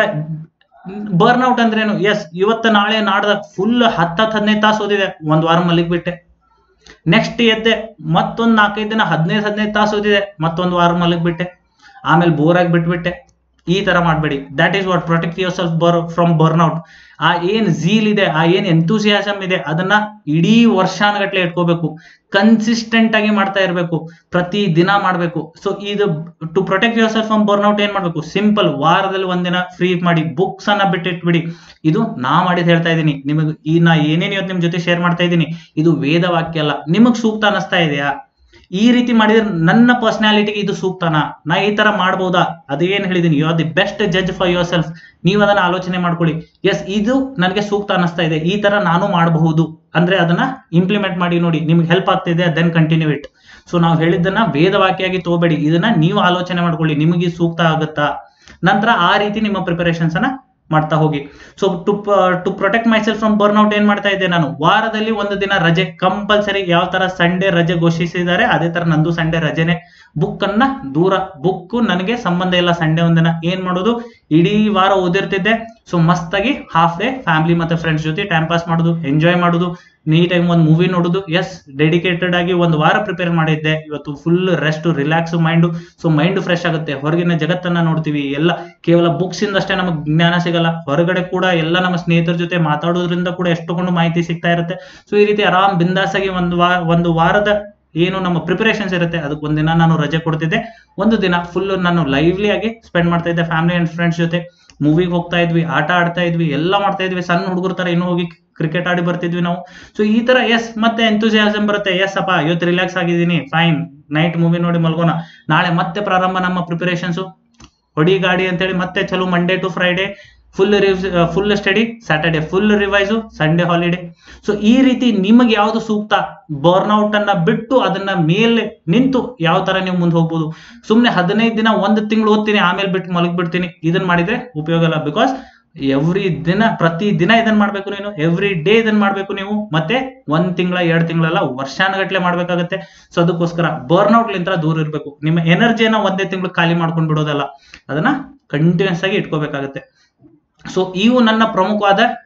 ಬರ್ನ್ ಔಟ್ ಅಂದ್ರೇನು ಎಸ್ ಇವತ್ತು ನಾಳೆ ನಾಡ್ದ ಫುಲ್ ಹತ್ತತ್ತು ಹದಿನೈದು ತಾಸು ಓದಿದೆ ಒಂದ್ ವಾರ ಮಲಗಿಬಿಟ್ಟೆ ನೆಕ್ಸ್ಟ್ ಎದ್ದೆ ಮತ್ತೊಂದ್ ನಾಲ್ಕೈದು ದಿನ ಹದಿನೈದು ಹದಿನೈದು ತಾಸು ಓದಿದೆ ಮತ್ತೊಂದು ವಾರ ಮಲಗಿಬಿಟ್ಟೆ ಆಮೇಲೆ ಬೋರ್ ಆಗಿ ಬಿಟ್ಬಿಟ್ಟೆ ಈ ತರ ಮಾಡಬೇಡಿ that is what protect yourself ಬರ್ ಫ್ರಮ್ ಬರ್ನ್ ಔಟ್ ಆ ಏನ್ ಝೀಲ್ ಇದೆ ಆ ಏನ್ ಎಂತೂಸಿಯಾಸಮ್ ಇದೆ ಅದನ್ನ ಇಡೀ ವರ್ಷಾನುಗಟ್ಲೆ ಇಟ್ಕೋಬೇಕು ಕನ್ಸಿಸ್ಟೆಂಟ್ ಆಗಿ ಮಾಡ್ತಾ ಇರಬೇಕು ಪ್ರತಿ ದಿನ ಮಾಡಬೇಕು ಸೊ ಇದು to protect yourself from burnout ಏನ್ ಮಾಡ್ಬೇಕು ಸಿಂಪಲ್ ವಾರದಲ್ಲಿ ಒಂದಿನ ಫ್ರೀ ಮಾಡಿ ಬುಕ್ಸ್ ಅನ್ನ ಬಿಟ್ಟಿಟ್ಬಿಡಿ ಇದು ನಾ ಮಾಡಿದ್ ಹೇಳ್ತಾ ಇದ್ದೀನಿ ನಿಮಗೆ ಈ ನಾ ಏನೇನು ಇವತ್ತು ನಿಮ್ ಜೊತೆ ಶೇರ್ ಮಾಡ್ತಾ ಇದ್ದೀನಿ ಇದು ವೇದ ವಾಕ್ಯ ಅಲ್ಲ ನಿಮಗ್ ಸೂಕ್ತ ಅನಿಸ್ತಾ ಇದೆಯಾ ಈ ರೀತಿ ಮಾಡಿದ್ರೆ ನನ್ನ ಪರ್ಸನಾಲಿಟಿಗೆ ಇದು ಸೂಕ್ತನಾ ನಾ ಈ ತರ ಮಾಡ್ಬೋದಾ ಅದೇನ್ ಹೇಳಿದೀನಿ you are the best judge for yourself ನೀವು ಅದನ್ನ ಆಲೋಚನೆ ಮಾಡ್ಕೊಳ್ಳಿ ಎಸ್ ಇದು ನನಗೆ ಸೂಕ್ತ ಅನಿಸ್ತಾ ಇದೆ ಈ ತರ ನಾನು ಮಾಡಬಹುದು ಅಂದ್ರೆ ಅದನ್ನ ಇಂಪ್ಲಿಮೆಂಟ್ ಮಾಡಿ ನೋಡಿ ನಿಮ್ಗೆ ಹೆಲ್ಪ್ ಆಗ್ತಿದೆ ದೆನ್ ಕಂಟಿನ್ಯೂ ಇಟ್ ಸೊ ನಾವು ಹೇಳಿದ್ದನ್ನ ವೇದವಾಕ್ಯಾಗಿ ತಗೋಬೇಡಿ ಇದನ್ನ ನೀವು ಆಲೋಚನೆ ಮಾಡ್ಕೊಳ್ಳಿ ನಿಮಗೆ ಸೂಕ್ತ ಆಗುತ್ತಾ ನಂತರ ಆ ರೀತಿ ನಿಮ್ಮ ಪ್ರಿಪರೇಷನ್ಸ್ ಅನ್ನ ಮಾಡ್ತಾ ಹೋಗಿ so to to protect myself from burnout ಏನ್ ಮಾಡ್ತಾ ಇದ್ದೆ ನಾನು ವಾರದಲ್ಲಿ ಒಂದು ದಿನ ರಜೆ ಕಂಪಲ್ಸರಿ ಯಾವ ತರ ಸಂಡೇ ರಜೆ ಘೋಷಿಸಿದ್ದಾರೆ ಅದೇ ತರ ನಂದು ಸಂಡೇ ರಜೆನೆ ಬುಕ್ ಅನ್ನ ದೂರ ಬುಕ್ ನನಗೆ ಸಂಬಂಧ ಇಲ್ಲ ಸಂಡೇ ಒಂದಿನ ಏನ್ ಮಾಡೋದು ಇಡೀ ವಾರ ಓದಿರ್ತಿದ್ದೆ ಸೊ ಮಸ್ತಾಗಿ ಹಾಫ್ ಡೇ ಫ್ಯಾಮಿಲಿ ಮತ್ತೆ ಫ್ರೆಂಡ್ಸ್ ಜೊತೆ ಟೈಮ್ ಪಾಸ್ ಮಾಡೋದು ಎಂಜಾಯ್ ಮಾಡೋದು ನೀಟಾಗಿ ಒಂದು ಮೂವಿ ನೋಡೋದು ಎಸ್ ಡೆಡಿಕೇಟೆಡ್ ಆಗಿ ಒಂದು ವಾರ ಪ್ರಿಪೇರ್ ಮಾಡಿದ್ದೆ ಇವತ್ತು full rest relax mind so mind fresh ಆಗುತ್ತೆ ಹೊರಗಿನ ಜಗತ್ತನ್ನ ನೋಡ್ತೀವಿ ಎಲ್ಲ ಕೇವಲ ಬುಕ್ಸ್ ಇಂದಷ್ಟೇ ನಮಗೆ ಜ್ಞಾನ ಸಿಗಲ್ಲ ಹೊರಗಡೆ ಕೂಡ ಎಲ್ಲ ನಮ್ಮ ಸ್ನೇಹಿತರ ಜೊತೆ ಮಾತಾಡೋದ್ರಿಂದ ಕೂಡ ಎಷ್ಟೊಂದು ಮಾಹಿತಿ ಸಿಗ್ತಾ ಇರುತ್ತೆ ಸೊ ಈ ರೀತಿ ಆರಾಮ್ ಬಿಂದಾಸಾಗಿ ಒಂದು ವಾರ ಒಂದು ವಾರದ ಏನು ನಮ್ಮ ಪ್ರಿಪರೇಷನ್ಸ್ ಇರುತ್ತೆ ಅದಕ್ಕೆ ಒಂದಿನ ನಾನು ರಜೆ ಕೊಡ್ತಿದ್ದೆ ಒಂದು ದಿನ ಫುಲ್ ನಾನು ಲೈವ್ಲಿ ಆಗಿ ಸ್ಪೆಂಡ್ ಮಾಡ್ತಾ ಇದ್ದೆ ಫ್ಯಾಮಿಲಿ ಅಂಡ್ ಫ್ರೆಂಡ್ಸ್ ಜೊತೆ ಮೂವಿಗೆ ಹೋಗ್ತಾ ಇದ್ವಿ ಆಟ ಆಡ್ತಾ ಇದ್ವಿ ಎಲ್ಲ ಮಾಡ್ತಾ ಇದ್ವಿ ಸಣ್ಣ ಹುಡುಗರ ತರ ಇನ್ನೂ ಹೋಗಿ ಕ್ರಿಕೆಟ್ ಆಡಿ ಬರ್ತಿದ್ವಿ ನಾವು ಸೊ ಈ ತರ ಎಸ್ ಮತ್ತೆ ಎಂತೂಸಿಯಾಸಮ್ ಬರುತ್ತೆ ಎಸ್ ಅಪ್ಪ ಇವತ್ತು ರಿಲ್ಯಾಕ್ಸ್ ಆಗಿದ್ದೀನಿ ಫೈನ್ ನೈಟ್ ಮೂವಿ ನೋಡಿ ಮಲ್ಗೋಣ ನಾಳೆ ಮತ್ತೆ ಪ್ರಾರಂಭ ನಮ್ಮ ಪ್ರಿಪರೇಷನ್ಸ್ ಹೊಡಿ ಗಾಡಿ ಅಂತೇಳಿ ಮತ್ತೆ ಚಲೋ Monday to Friday full full study Saturday full revise Sunday holiday so ಈ ರೀತಿ ನಿಮಗೆ ಯಾವ್ದು ಸೂಕ್ತ ಬರ್ನ್ಔಟ್ ಅನ್ನ ಬಿಟ್ಟು ಅದನ್ನ ಮೇಲೆ ನಿಂತು ಯಾವ ತರ ನೀವು ಮುಂದೆ ಹೋಗ್ಬೋದು ಸುಮ್ನೆ ಹದಿನೈದು ದಿನ ಒಂದು ತಿಂಗಳು ಓದ್ತೀನಿ ಆಮೇಲೆ ಬಿಟ್ಟು ಮಲಗಿ ಬಿಡ್ತೀನಿ ಇದನ್ನ ಮಾಡಿದ್ರೆ ಉಪಯೋಗ ಇಲ್ಲ ಬಿಕಾಸ್ ಎವ್ರಿ ದಿನ ಪ್ರತಿ ದಿನ ಇದನ್ನ ಮಾಡ್ಬೇಕು ನೀನು ಎವ್ರಿ ಡೇ ಇದನ್ನ ಮಾಡ್ಬೇಕು ನೀವು ಮತ್ತೆ ಒಂದ್ ತಿಂಗಳ ಎರಡ್ ತಿಂಗಳಲ್ಲ ವರ್ಷಾನುಗಟ್ಲೆ ಮಾಡ್ಬೇಕಾಗತ್ತೆ ಸೊ ಅದಕ್ಕೋಸ್ಕರ ಬರ್ನ್ಔಟ್ ಲಿಂತ್ರ ದೂರ ಇರಬೇಕು ನಿಮ್ಮ ಎನರ್ಜಿಯನ್ನ ಒಂದೇ ತಿಂಗಳು ಖಾಲಿ ಮಾಡ್ಕೊಂಡು ಬಿಡೋದಲ್ಲ ಅದನ್ನ ಕಂಟಿನ್ಯೂಸ್ ಆಗಿ ಇಟ್ಕೋಬೇಕಾಗತ್ತೆ ಸೊ ಇವು ನನ್ನ ಪ್ರಮುಖವಾದ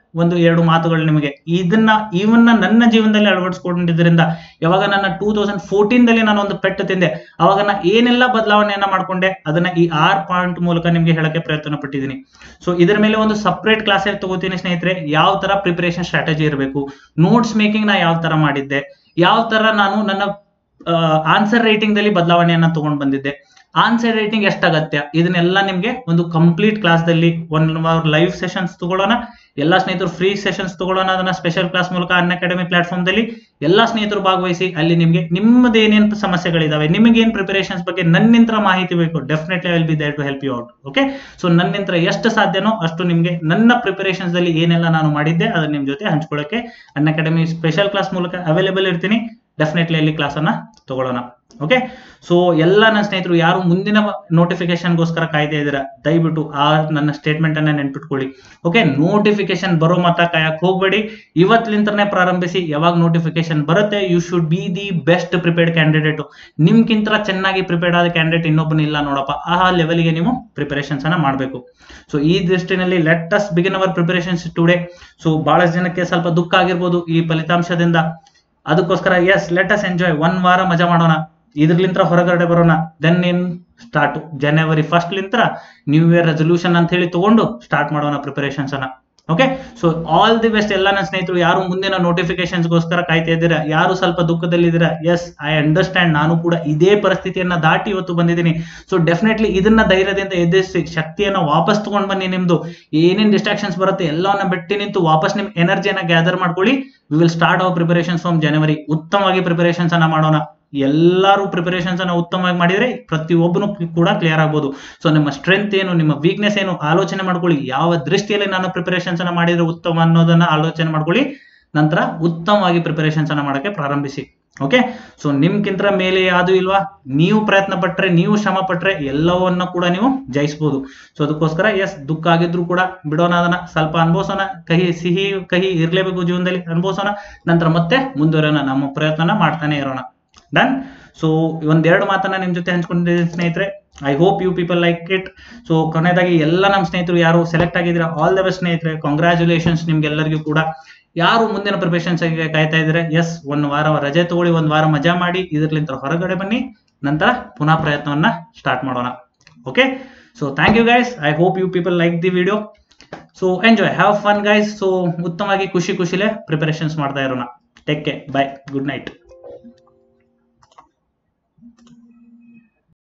ಒಂದು ಎರಡು ಮಾತುಗಳು ನಿಮಗೆ ಇದನ್ನ ಇವನ್ನ ನನ್ನ ಜೀವನದಲ್ಲಿ ಅಳವಡಿಸ್ಕೊಂಡಿದ್ರಿಂದ ಯಾವಾಗ ನನ್ನ ಟೂ ತೌಸಂಡ್ ಫೋರ್ಟೀನ್ ದಲ್ಲಿ ನಾನು ಒಂದು ಪೆಟ್ಟು ತಿಂದೆ ಅವಾಗ ನಾ ಏನೆಲ್ಲ ಬದಲಾವಣೆಯನ್ನ ಮಾಡ್ಕೊಂಡೆ ಅದನ್ನ ಈ ಆರ್ ಪಾಯಿಂಟ್ ಮೂಲಕ ನಿಮ್ಗೆ ಹೇಳಕ್ಕೆ ಪ್ರಯತ್ನ ಪಟ್ಟಿದ್ದೀನಿ ಸೊ ಇದರ ಮೇಲೆ ಒಂದು ಸಪ್ರೇಟ್ ಕ್ಲಾಸ್ ತಗೋತೀನಿ ಸ್ನೇಹಿತರೆ ಯಾವ ತರ ಪ್ರಿಪರೇಷನ್ ಸ್ಟ್ರಾಟಜಿ ಇರಬೇಕು ನೋಟ್ಸ್ ಮೇಕಿಂಗ್ ನಾ ಯಾವ ತರ ಮಾಡಿದ್ದೆ ಯಾವ ತರ ನಾನು ನನ್ನ ಆನ್ಸರ್ ರೇಟಿಂಗ್ ದಲ್ಲಿ ಬದಲಾವಣೆಯನ್ನ ತಗೊಂಡ್ ಬಂದಿದ್ದೆ ಆನ್ಸರ್ ರೇಟಿಂಗ್ ಎಷ್ಟಾಗತ್ಯ ಇದನ್ನೆಲ್ಲ ನಿಮ್ಗೆ ಒಂದು ಕಂಪ್ಲೀಟ್ ಕ್ಲಾಸ್ ದಲ್ಲಿ ಒನ್ ಅವರ್ ಲೈವ್ ಸೆಷನ್ಸ್ ತಗೊಳ್ಳೋಣ ಎಲ್ಲಾ ಸ್ನೇಹಿತರು ಫ್ರೀ ಸೆಷನ್ಸ್ ತಗೊಳ್ಳೋಣ ಅದನ್ನ ಸ್ಪೆಷಲ್ ಕ್ಲಾಸ್ ಮೂಲಕ ಅನ್ ಅಕಾಡೆಮಿ ಪ್ಲಾಟ್ಫಾರ್ಮ್ ದಲ್ಲಿ ಎಲ್ಲಾ ಸ್ನೇಹಿತರು ಭಾಗವಹಿಸಿ ಅಲ್ಲಿ ನಿಮ್ಗೆ ನಿಮ್ಮದು ಏನೇನು ಸಮಸ್ಯೆಗಳಿದಾವೆ ನಿಮಗೆ ಏನ್ ಪ್ರಿಪರೇಷನ್ಸ್ ಬಗ್ಗೆ ನನ್ನಿಂತ್ರ ಮಾಹಿತಿ ಬೇಕು definitely will be there to help you out okay so ನನ್ನಿಂತ್ರ ಎಷ್ಟು ಸಾಧ್ಯನೋ ಅಷ್ಟು ನಿಮ್ಗೆ ನನ್ನ ಪ್ರಿಪರೇಷನ್ಸ್ ದಲ್ಲಿ ಏನೆಲ್ಲ ನಾನು ಮಾಡಿದ್ದೆ ಅದನ್ನ ನಿಮ್ ಜೊತೆ ಹಂಚ್ಕೊಳ್ಳಕ್ಕೆ ಅನ್ ಅಕಾಡೆಮಿ ಸ್ಪೆಷಲ್ ಕ್ಲಾಸ್ ಮೂಲಕ ಅವೈಲೇಬಲ್ ಇರ್ತೀನಿ ಡೆಫಿನೆಟ್ಲಿ ಅಲ್ಲಿ ಕ್ಲಾಸ್ ಅನ್ನ ತಗೊಳ್ಳೋಣ ಓಕೆ ಸೊ ಎಲ್ಲ ನನ್ನ ಸ್ನೇಹಿತರು ಯಾರು ಮುಂದಿನ ನೋಟಿಫಿಕೇಶನ್ಗೋಸ್ಕರ ಕಾಯ್ತಾ ಇದ್ದೀರಾ ದಯವಿಟ್ಟು ಆ ನನ್ನ ಸ್ಟೇಟ್ಮೆಂಟ್ ಅನ್ನ ನೆನ್ಪಿಟ್ಕೊಳ್ಳಿ ಓಕೆ ನೋಟಿಫಿಕೇಶನ್ ಬರೋ ಮತ್ತ ಕಾಯಕ್ ಹೋಗ್ಬೇಡಿ ಇವತ್ತಿನಿಂದನೇ ಪ್ರಾರಂಭಿಸಿ ಯಾವಾಗ ನೋಟಿಫಿಕೇಶನ್ ಬರುತ್ತೆ you should be the best prepared candidate ನಿಮ್ಗಿಂತ ಚೆನ್ನಾಗಿ ಪ್ರಿಪೇರ್ಡ್ ಆದ ಕ್ಯಾಂಡಿಡೇಟ್ ಇನ್ನೊಬ್ಬನ ಇಲ್ಲ ನೋಡಪ್ಪ ಆ ಲೆವೆಲ್ಗೆ ನೀವು ಪ್ರಿಪರೇಷನ್ಸ್ ಅನ್ನ ಮಾಡಬೇಕು ಸೊ ಈ ದೃಷ್ಟಿನಲ್ಲಿ let us begin our preparations today so ಬಹಳಷ್ಟು ಜನಕ್ಕೆ ಸ್ವಲ್ಪ ದುಃಖ ಆಗಿರ್ಬೋದು ಈ ಫಲಿತಾಂಶದಿಂದ ಅದಕ್ಕೋಸ್ಕರ yes let us enjoy one ವಾರ ಮಜಾ ಮಾಡೋಣ ಇದ್ರಲಿಂತ್ರ ಹೊರಗಡೆ ಬರೋಣ then in start January first ಲಿಂತ್ರ ನ್ಯೂ ಇಯರ್ ರೆಸೊಲ್ಯೂಷನ್ ಅಂತ ಹೇಳಿ ತಗೊಂಡು ಸ್ಟಾರ್ಟ್ ಮಾಡೋಣ ಪ್ರಿಪರೇಷನ್ಸ್ ಅನ್ನ okay so all the best ಎಲ್ಲ ನನ್ನ ಸ್ನೇಹಿತರು ಯಾರು ಮುಂದಿನ ನೋಟಿಫಿಕೇಶನ್ಸ್ಗೋಸ್ಕರ ಕಾಯ್ತಾ ಇದ್ದೀರಾ ಯಾರು ಸ್ವಲ್ಪ ದುಃಖದಲ್ಲಿದ್ದೀರಾ ಎಸ್ ಐ ಅಂಡರ್ಸ್ಟ್ಯಾಂಡ್ ನಾನು ಕೂಡ ಇದೇ ಪರಿಸ್ಥಿತಿಯನ್ನ ದಾಟಿ ಇವತ್ತು ಬಂದಿದ್ದೀನಿ ಸೊ ಡೆಫಿನೆಟ್ಲಿ ಇದನ್ನ ಧೈರ್ಯದಿಂದ ಎದುರಿಸಿ ಶಕ್ತಿಯನ್ನ ವಾಪಸ್ ತಗೊಂಡ್ ಬನ್ನಿ ನಿಮ್ದು ಏನೇನ್ ಡಿಸ್ಟ್ರಾಕ್ಷನ್ಸ್ ಬರುತ್ತೆ ಎಲ್ಲವನ್ನ ಬಿಟ್ಟು ನಿಂತು ವಾಪಸ್ ನಿಮ್ ಎನರ್ಜಿಯನ್ನ ಗ್ಯಾದರ್ ಮಾಡ್ಕೊಳ್ಳಿ we will start our preparations from January ಉತ್ತಮವಾಗಿ ಪ್ರಿಪರೇಷನ್ಸ್ ಅನ್ನ ಮಾಡೋಣ ಎಲ್ಲರೂ ಪ್ರಿಪರೇಷನ್ಸ್ ಅನ್ನ ಉತ್ತಮವಾಗಿ ಮಾಡಿದ್ರೆ ಪ್ರತಿಯೊಬ್ಬನು ಕೂಡ ಕ್ಲಿಯರ್ ಆಗ್ಬೋದು ಸೊ ನಿಮ್ಮ ಸ್ಟ್ರೆಂತ್ ಏನು ನಿಮ್ಮ ವೀಕ್ನೆಸ್ ಏನು ಆಲೋಚನೆ ಮಾಡ್ಕೊಳ್ಳಿ ಯಾವ ದೃಷ್ಟಿಯಲ್ಲಿ ನಾನು ಪ್ರಿಪರೇಷನ್ಸ್ ಅನ್ನ ಮಾಡಿದ್ರೆ ಉತ್ತಮ ಅನ್ನೋದನ್ನ ಆಲೋಚನೆ ಮಾಡ್ಕೊಳ್ಳಿ ನಂತರ ಉತ್ತಮವಾಗಿ ಪ್ರಿಪರೇಷನ್ಸ್ ಅನ್ನ ಮಾಡಕ್ಕೆ ಪ್ರಾರಂಭಿಸಿ ಓಕೆ ಸೊ ನಿಮ್ಗಿಂತ ಮೇಲೆ ಯಾವುದು ಇಲ್ವಾ ನೀವು ಪ್ರಯತ್ನ ಪಟ್ರೆ ನೀವು ಶ್ರಮ ಪಟ್ರೆ ಎಲ್ಲವನ್ನ ಕೂಡ ನೀವು ಜಯಿಸಬಹುದು ಸೊ ಅದಕ್ಕೋಸ್ಕರ ಎಸ್ ದುಃಖ ಆಗಿದ್ರು ಕೂಡ ಬಿಡೋಣ ಅದನ್ನ ಸ್ವಲ್ಪ ಅನುಭವಿಸೋಣ ಕಹಿ ಸಿಹಿ ಕಹಿ ಇರ್ಲೇಬೇಕು ಜೀವನದಲ್ಲಿ ಅನುಭವಿಸೋಣ ನಂತರ ಮತ್ತೆ ಮುಂದುವರೋಣ ನಮ್ಮ ಪ್ರಯತ್ನನ ಮಾಡ್ತಾನೆ ಇರೋಣ ಡನ್ ಸೊ ಒಂದೆರಡು ಮಾತನ್ನ ನಿಮ್ ಜೊತೆ ಹಂಚ್ಕೊಂಡಿದ್ದೀನಿ ಸ್ನೇಹಿತರೆ I hope you people like it so ಕೊನೆಯದಾಗಿ ಎಲ್ಲ ನಮ್ಮ ಸ್ನೇಹಿತರು ಯಾರು ಸೆಲೆಕ್ಟ್ ಆಗಿದ್ರೆ ಆಲ್ ದ ಬೆಸ್ಟ್ ಸ್ನೇಹಿತರೆ ಕಾಂಗ್ರ್ಯಾಚುಲೇಷನ್ಸ್ ನಿಮ್ಗೆಲ್ಲರಿಗೂ ಕೂಡ ಯಾರು ಮುಂದಿನ ಪ್ರಿಪರೇಷನ್ಸ್ ಕಾಯ್ತಾ ಇದ್ರೆ ಎಸ್ ಒಂದ್ ವಾರ ರಜೆ ತಗೊಳ್ಳಿ ಒಂದ್ ವಾರ ಮಜಾ ಮಾಡಿ ಇದ್ರಲಿಂತ ಹೊರಗಡೆ ಬನ್ನಿ ನಂತರ ಪುನಃ ಪ್ರಯತ್ನವನ್ನ ಸ್ಟಾರ್ಟ್ ಮಾಡೋಣ okay so thank you guys I hope you people like the video so enjoy have fun guys so ಉತ್ತಮವಾಗಿ ಖುಷಿ ಖುಷಿಲೇ ಪ್ರಿಪರೇಷನ್ಸ್ ಮಾಡ್ತಾ ಇರೋಣ take care bye good night